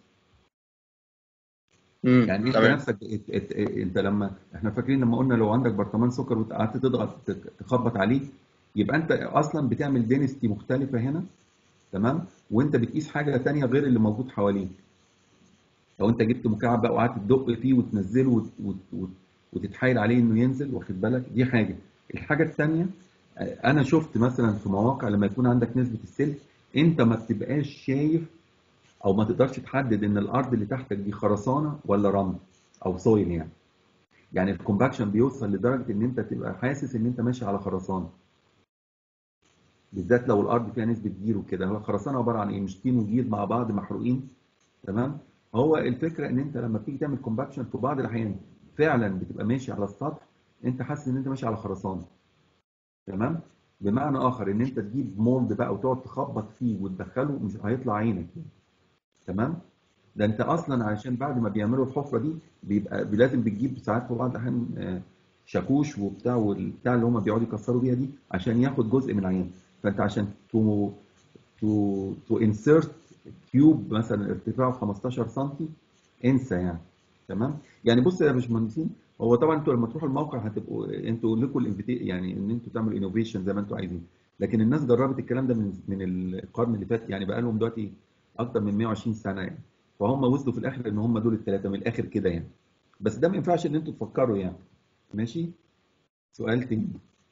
امم يعني انت تمام نفسك ات- ات- انت لما احنا فاكرين لما قلنا لو عندك برطمان سكر وقعدت تضغط ت- تخبط عليه يبقى انت اصلا بتعمل دينستي مختلفه هنا تمام وانت بتقيس حاجه تانية غير اللي موجود حواليك لو انت جبت مكعب بقى وقعدت تدق فيه وتنزله وت... وت... وت... وتتحايل عليه انه ينزل واخد بالك دي حاجه الحاجه الثانيه انا شفت مثلا في مواقع لما يكون عندك نسبه السلك انت ما بتبقاش شايف او ما تقدرش تحدد ان الارض اللي تحتك دي خرسانه ولا رمل او سويل يعني يعني الكومباكشن بيوصل لدرجه ان انت تبقى حاسس ان انت ماشي على خرسانه بالذات لو الارض فيها نسبه جير وكده هو الخرسانه عباره عن ايه مش طين وجير مع بعض محروقين تمام هو الفكره ان انت لما بتيجي تعمل كومباكشن في بعض الاحيان فعلا بتبقى ماشي على السطح انت حاسس ان انت ماشي على خرسانه تمام بمعنى اخر ان انت تجيب مولد بقى وتقعد تخبط فيه وتدخله مش هيطلع عينك يعني. تمام ده انت اصلا عشان بعد ما بيعملوا الحفره دي بيبقى لازم بتجيب ساعات في بعض الاحيان آه، شاكوش وبتاع والبتاع اللي هم بيقعدوا يكسروا بيها دي عشان ياخد جزء من العين فانت عشان تو تو تو انسرت كيوب مثلا ارتفاعه 15 سم انسى يعني تمام يعني بص يا باشمهندسين هو طبعا انتوا لما تروحوا الموقع هتبقوا انتوا لكم الانفيتي يعني ان انتوا تعملوا انوفيشن زي ما انتوا عايزين لكن الناس جربت الكلام ده من من القرن اللي فات يعني بقى لهم دلوقتي اكتر من 120 سنه يعني فهم وصلوا في الاخر ان هم دول الثلاثه من الاخر كده يعني بس ده ما ينفعش ان انتوا تفكروا يعني ماشي سؤال تاني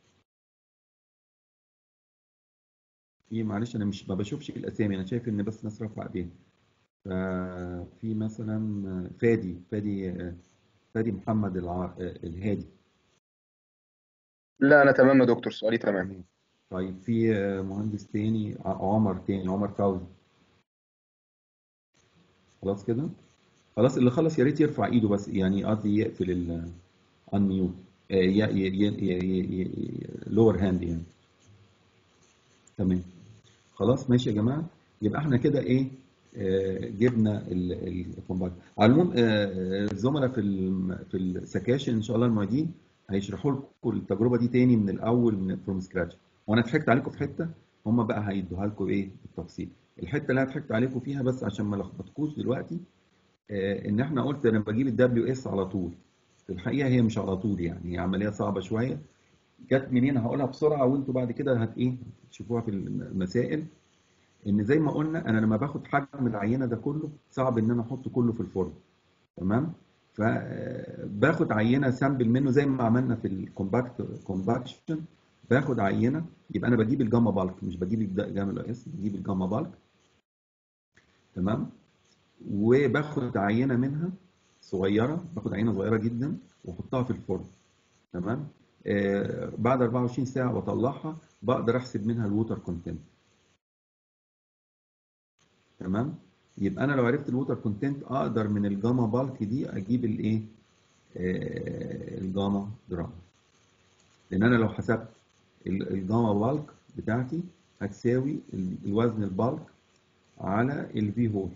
في معلش انا مش ما بشوفش الاسامي انا شايف ان بس ناس رافعه ايديها ففي مثلا فادي فادي فادي محمد الع... الهادي لا انا تمام يا دكتور سؤالي تمام طيب في مهندس تاني عمر تاني عمر فوزي خلاص كده خلاص اللي خلص يا ريت يرفع ايده بس يعني قصدي يقفل ال unmute لور هاند يعني تمام خلاص ماشي يا جماعه يبقى احنا كده ايه آه جبنا الكومباكت على العموم آه الزملاء في في السكاشن ان شاء الله المعيدين هيشرحوا لكم التجربه دي تاني من الاول من فروم سكراتش وانا ضحكت عليكم في حته هم بقى هيدوها لكم ايه بالتفصيل الحته اللي انا ضحكت عليكم فيها بس عشان ما لخبطكوش دلوقتي آه ان احنا قلت انا بجيب الدبليو اس على طول في الحقيقه هي مش على طول يعني هي عمليه صعبه شويه جت منين هقولها بسرعه وانتوا بعد كده هت ايه تشوفوها في المسائل ان زي ما قلنا انا لما باخد حجم العينه ده كله صعب ان انا احطه كله في الفرن تمام فباخد عينه سامبل منه زي ما عملنا في الكومباكت كومباكشن باخد عينه يبقى انا بجيب الجاما بالك مش بجيب الجاما اس بجيب الجاما بالك تمام وباخد عينه منها صغيره باخد عينه صغيره جدا واحطها في الفرن تمام آه بعد 24 ساعه بطلعها بقدر احسب منها الووتر كونتنت تمام يبقى انا لو عرفت الووتر كونتنت اقدر من الجاما بالك دي اجيب الايه آه الجاما درام لان انا لو حسبت الجاما بالك بتاعتي هتساوي الوزن البالك على الفي هول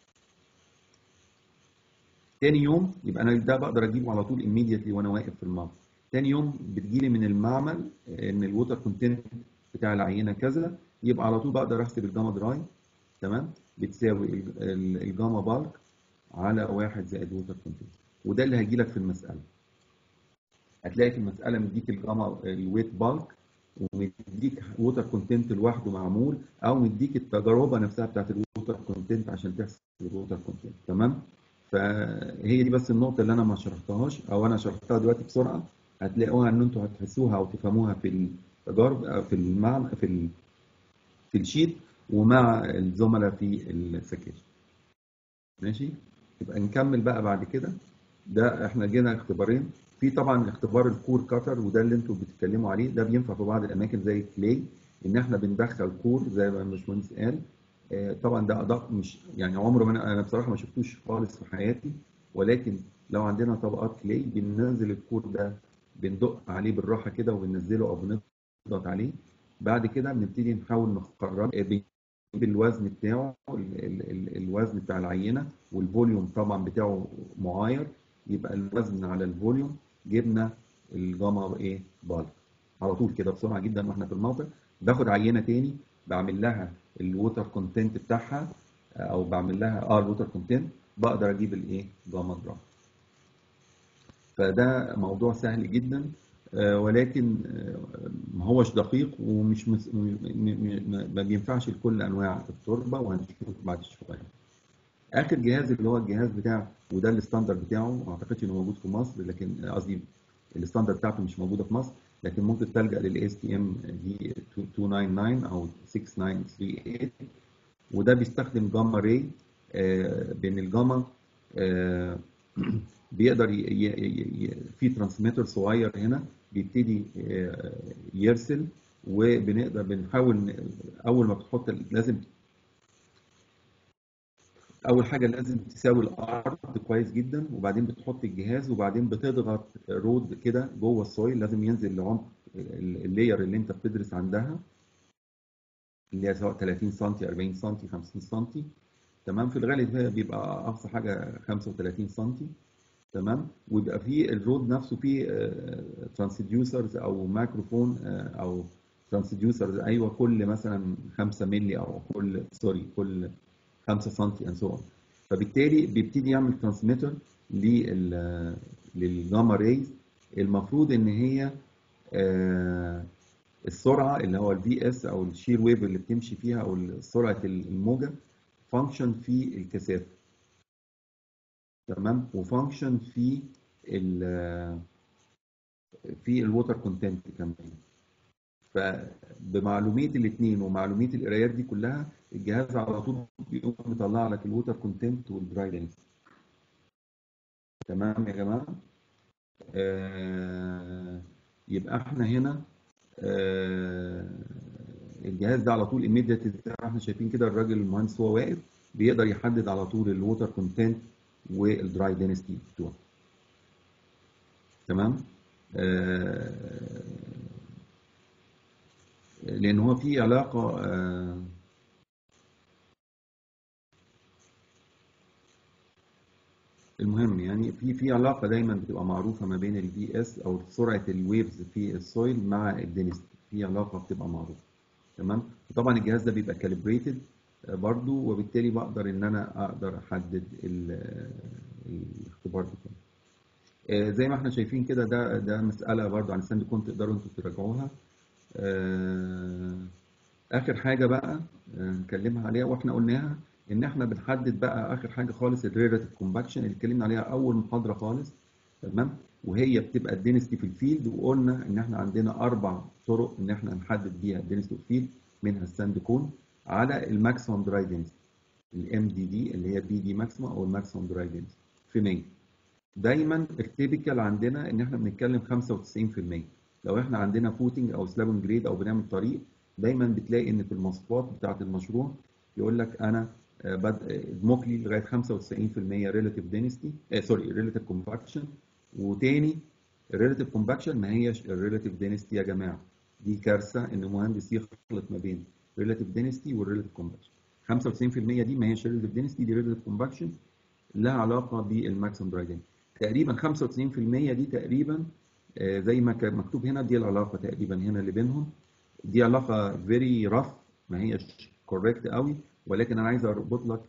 تاني يوم يبقى انا ده بقدر اجيبه على طول immediately وانا واقف في الموقع تاني يوم بتجيلي من المعمل ان الووتر كونتنت بتاع العينه كذا يبقى على طول بقدر احسب الجاما دراي تمام بتساوي الجاما بالك على واحد زائد ووتر كونتنت وده اللي هيجي لك في المساله هتلاقي في المساله مديك الجاما الويت بالك ومديك ووتر كونتنت لوحده معمول او مديك التجربه نفسها بتاعت الووتر كونتنت عشان تحسب الووتر كونتنت تمام فهي دي بس النقطه اللي انا ما شرحتهاش او انا شرحتها دلوقتي بسرعه هتلاقوها ان انتوا هتحسوها او تفهموها في التجارب في المعنى في ال... في الشيت ومع الزملاء في السكاشن ماشي يبقى نكمل بقى بعد كده ده احنا جينا اختبارين في طبعا اختبار الكور كاتر وده اللي انتوا بتتكلموا عليه ده بينفع في بعض الاماكن زي كلي ان احنا بندخل كور زي ما الباشمهندس قال آه طبعا ده ادق مش يعني عمره ما انا بصراحه ما شفتوش خالص في حياتي ولكن لو عندنا طبقات كلي بننزل الكور ده بندق عليه بالراحه كده وبننزله او بنضغط عليه بعد كده بنبتدي نحاول نخرج بنجيب الوزن بتاعه ال ال ال الوزن بتاع العينه والفوليوم طبعا بتاعه معاير يبقى الوزن على الفوليوم جبنا الجاما ايه بالك على طول كده بسرعه جدا واحنا في الموقع باخد عينه تاني بعمل لها الووتر كونتنت بتاعها او بعمل لها اه الووتر كونتنت بقدر اجيب الايه جاما جرام فده موضوع سهل جدا آه ولكن آه ما هوش دقيق ومش مس... م... م... ما بينفعش لكل انواع التربه وهنشوف بعد شويه. اخر جهاز اللي هو الجهاز بتاع وده الستاندرد بتاعه ما اعتقدش انه موجود في مصر لكن قصدي الستاندرد بتاعته مش موجوده في مصر لكن ممكن تلجا للاس تي ام دي 299 او 6938 وده بيستخدم جاما راي آه بين الجاما آه بيقدر ي... ي... ي... في ترانسميتر صغير هنا بيبتدي يرسل وبنقدر بنحاول اول ما بتحط لازم اول حاجه لازم تساوي الارض كويس جدا وبعدين بتحط الجهاز وبعدين بتضغط رود كده جوه السويل لازم ينزل لعمق ال- اللاير اللي انت بتدرس عندها اللي هي سواء 30 سم 40 سم 50 سم تمام في الغالب هي بيبقى اقصى حاجه 35 سم تمام ويبقى في الرود نفسه فيه ترانسديوسرز او مايكروفون آه، او ترانسديوسرز ايوه كل مثلا 5 مللي او كل سوري كل 5 سم اند سو اون فبالتالي بيبتدي يعمل ترانسميتر لل للجاما ريز المفروض ان هي آه، السرعه اللي هو الفي اس او الشير ويف اللي بتمشي فيها او سرعه الموجه فانكشن في الكثافه تمام وفانكشن في ال في الووتر كونتنت كمان فبمعلوميه الاثنين ومعلوميه القرايات دي كلها الجهاز على طول بيقوم مطلع لك الووتر كونتنت والدراي لينس تمام يا جماعه آه يبقى احنا هنا آه الجهاز ده على طول immediate زي ما احنا شايفين كده الراجل المهندس وهو واقف بيقدر يحدد على طول الووتر كونتنت والدراي دينستي بتوعه تمام آه لان هو في علاقه آه المهم يعني في في علاقه دايما بتبقى معروفه ما بين الفي اس او سرعه الويفز في السويل مع الدينستي في علاقه بتبقى معروفه تمام وطبعا الجهاز ده بيبقى كاليبريتد برضو وبالتالي بقدر ان انا اقدر احدد ال- الاختبار بتاعي آه، زي ما احنا شايفين كده ده ده مساله برضو عن الساند كنت تقدروا انتوا تراجعوها آه، اخر حاجه بقى آه، نتكلمها عليها واحنا قلناها ان احنا بنحدد بقى اخر حاجه خالص الريلاتيف كومباكشن اللي اتكلمنا عليها اول محاضره خالص تمام وهي بتبقى الدينستي في الفيلد وقلنا ان احنا عندنا اربع طرق ان احنا نحدد بيها الدينستي في الفيلد منها الساند كون على الماكسيمم دراي دينستي الام دي دي اللي هي بي دي ماكسيمم او الماكسيمم دراي دينستي في 100 دايما التيبيكال عندنا ان احنا بنتكلم 95% لو احنا عندنا فوتنج او سلابون جريد او بنعمل طريق دايما بتلاقي ان في المواصفات بتاعه المشروع يقول لك انا آه، بد- اضمك لي لغايه 95% ريلاتيف دينستي سوري ريلاتيف كومباكشن وتاني الريلاتيف كومباكشن ما هيش الريلاتيف دينستي يا جماعه دي كارثه ان مهندس يخلط ما بين ريلاتيف دينستي والريلاتيف كومباكشن 95% دي ما هيش ريلاتيف دينستي دي ريلاتيف كومباكشن لها علاقه بالماكسيمم دراي دينستي تقريبا 95% دي تقريبا آه، زي ما كان مكتوب هنا دي العلاقه تقريبا هنا اللي بينهم دي علاقه فيري رف ما هيش كوريكت قوي ولكن انا عايز اربط لك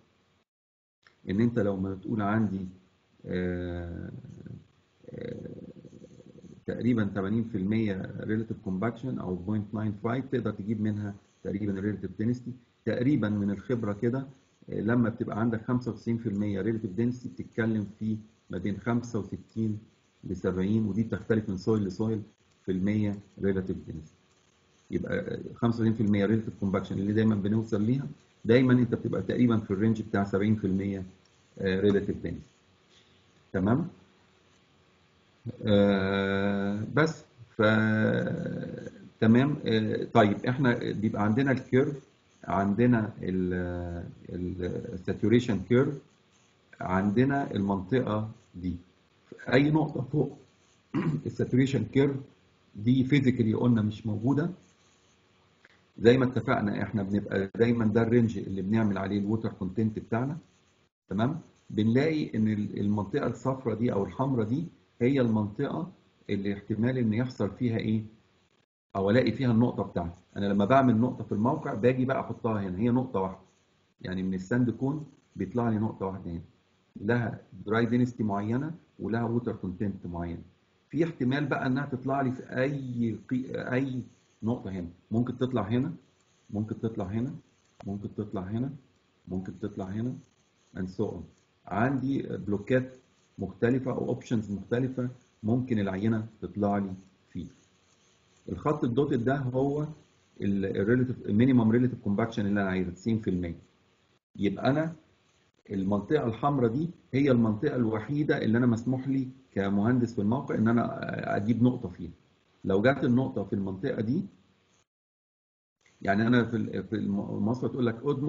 ان انت لو ما تقول عندي آه، آه، تقريبا 80% ريلاتيف كومباكشن او 0.95 تقدر تجيب منها تقريبا ريلاتيف دينستي تقريبا من الخبره كده آه، لما بتبقى عندك 95% ريلاتيف دينستي بتتكلم في ما بين 65 ل 70 ودي بتختلف من سويل لسويل في المية ريلاتيف دينستي يبقى 95% ريلاتيف كومباكشن اللي دايما بنوصل ليها دايما انت بتبقى تقريبا في الرينج بتاع 70% ريلاتيف دينستي تمام آه بس ف تمام آه طيب احنا بيبقى عندنا الكيرف عندنا الساتوريشن كيرف عندنا المنطقه دي اي نقطه فوق الساتوريشن كيرف دي فيزيكالي قلنا مش موجوده زي ما اتفقنا احنا بنبقى دايما ده الرينج اللي بنعمل عليه الووتر كونتنت بتاعنا تمام بنلاقي ان المنطقه الصفراء دي او الحمراء دي هي المنطقه اللي احتمال ان يحصل فيها ايه او الاقي فيها النقطه بتاعتي انا لما بعمل نقطه في الموقع باجي بقى احطها هنا هي نقطه واحده يعني من الساند كون بيطلع لي نقطه واحده هنا لها دراي دينستي معينه ولها ووتر كونتنت معين في احتمال بقى انها تطلع لي في اي قي... اي نقطه هنا ممكن تطلع هنا ممكن تطلع هنا ممكن تطلع هنا ممكن تطلع هنا and so on عندي بلوكات مختلفة أو اوبشنز مختلفة ممكن العينة تطلع لي فيه. الخط الدوتد ده هو الريليتيف مينيمم ريليتيف كومباكشن اللي أنا عايزها 90%. يبقى أنا المنطقة الحمراء دي هي المنطقة الوحيدة اللي أنا مسموح لي كمهندس في الموقع إن أنا أجيب نقطة فيها. لو جت النقطة في المنطقة دي يعني أنا في في المواصفة تقول لك أدمج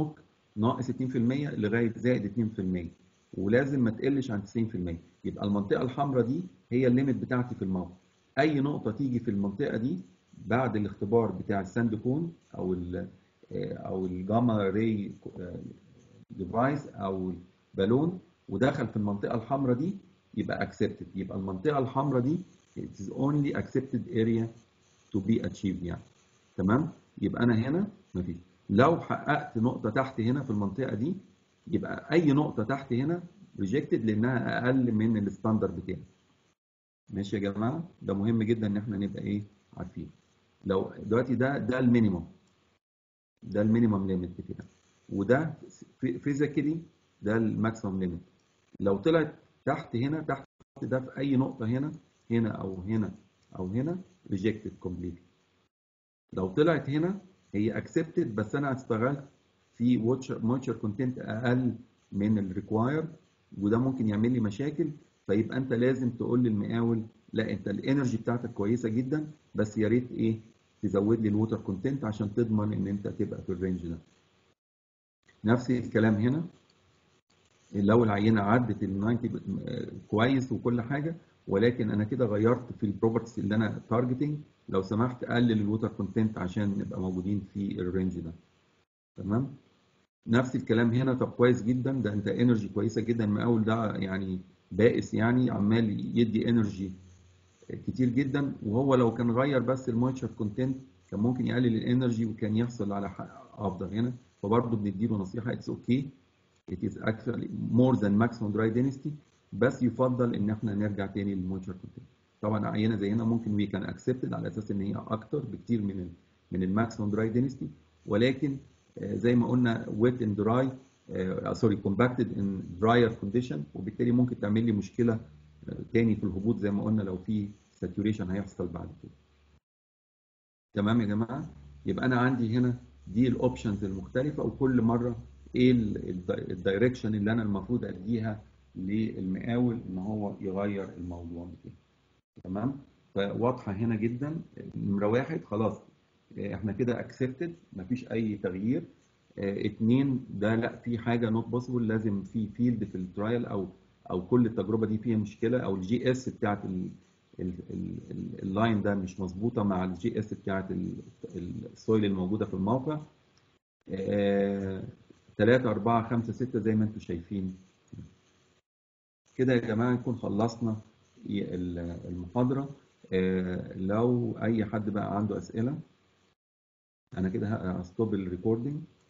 ناقص 2% لغايه زائد 2% ولازم ما تقلش عن 90% يبقى المنطقه الحمراء دي هي الليميت بتاعتي في الموقع اي نقطه تيجي في المنطقه دي بعد الاختبار بتاع الساند كون او ال او الجاما راي ديفايس او بالون ودخل في المنطقه الحمراء دي يبقى accepted يبقى المنطقه الحمراء دي it is only accepted area to be achieved يعني تمام يبقى انا هنا مفيش لو حققت نقطه تحت هنا في المنطقه دي يبقى اي نقطه تحت هنا rejected لانها اقل من الستاندرد بتاعي ماشي يا جماعه ده مهم جدا ان احنا نبقى ايه عارفين لو دلوقتي ده ده المينيمم ده المينيمم ليميت بتاعي وده فيزيكالي ده الماكسيمم ليميت لو طلعت تحت هنا تحت ده في اي نقطه هنا هنا او هنا او هنا rejected completely لو طلعت هنا هي accepted بس انا اشتغلت في موتشر كونتنت اقل من الريكوايرد وده ممكن يعمل لي مشاكل فيبقى انت لازم تقول للمقاول لا انت الانرجي بتاعتك كويسه جدا بس يا ريت ايه تزود لي الووتر كونتنت عشان تضمن ان انت تبقى في الرينج ده نفس الكلام هنا لو العينه عدت ال 90 كويس وكل حاجه ولكن انا كده غيرت في البروبرتيز اللي انا تارجتنج لو سمحت قلل الووتر كونتنت عشان نبقى موجودين في الرينج ده تمام نفس الكلام هنا طب كويس جدا ده انت انرجي كويسه جدا المقاول ده يعني بائس يعني عمال يدي انرجي كتير جدا وهو لو كان غير بس المويتشر كونتنت كان ممكن يقلل الانرجي وكان يحصل على افضل هنا فبرضه بنديله نصيحه اتس اوكي it is actually more than maximum dry density بس يفضل ان احنا نرجع تاني للمويتشر كونتنت طبعا عينه زي هنا ممكن وي كان اكسبتد على اساس ان هي اكتر بكتير من ال من الماكسيمم دراي دينستي ولكن زي ما قلنا wet and dry سوري compacted in drier condition وبالتالي ممكن تعمل لي مشكله تاني في الهبوط زي ما قلنا لو في saturation هيحصل بعد كده تمام يا جماعه يبقى انا عندي هنا دي الاوبشنز المختلفه وكل مره ايه الدايركشن اللي انا المفروض اديها للمقاول ان هو يغير الموضوع بتاعي تمام فواضحه هنا جدا نمره واحد خلاص احنا كده اكسبتد مفيش اي تغيير اه اتنين ده لا في حاجه نوت بوسيبل لازم في فيلد في الترايل او او كل التجربه دي فيها مشكله او الجي اس بتاعت اللاين ده مش مظبوطه مع الجي اس بتاعت السويل الموجوده في الموقع اه 3 4 5 6 زي ما انتم شايفين كده يا جماعه نكون خلصنا المحاضره اه لو اي حد بقى عنده اسئله انا كده هستوب الريكوردينج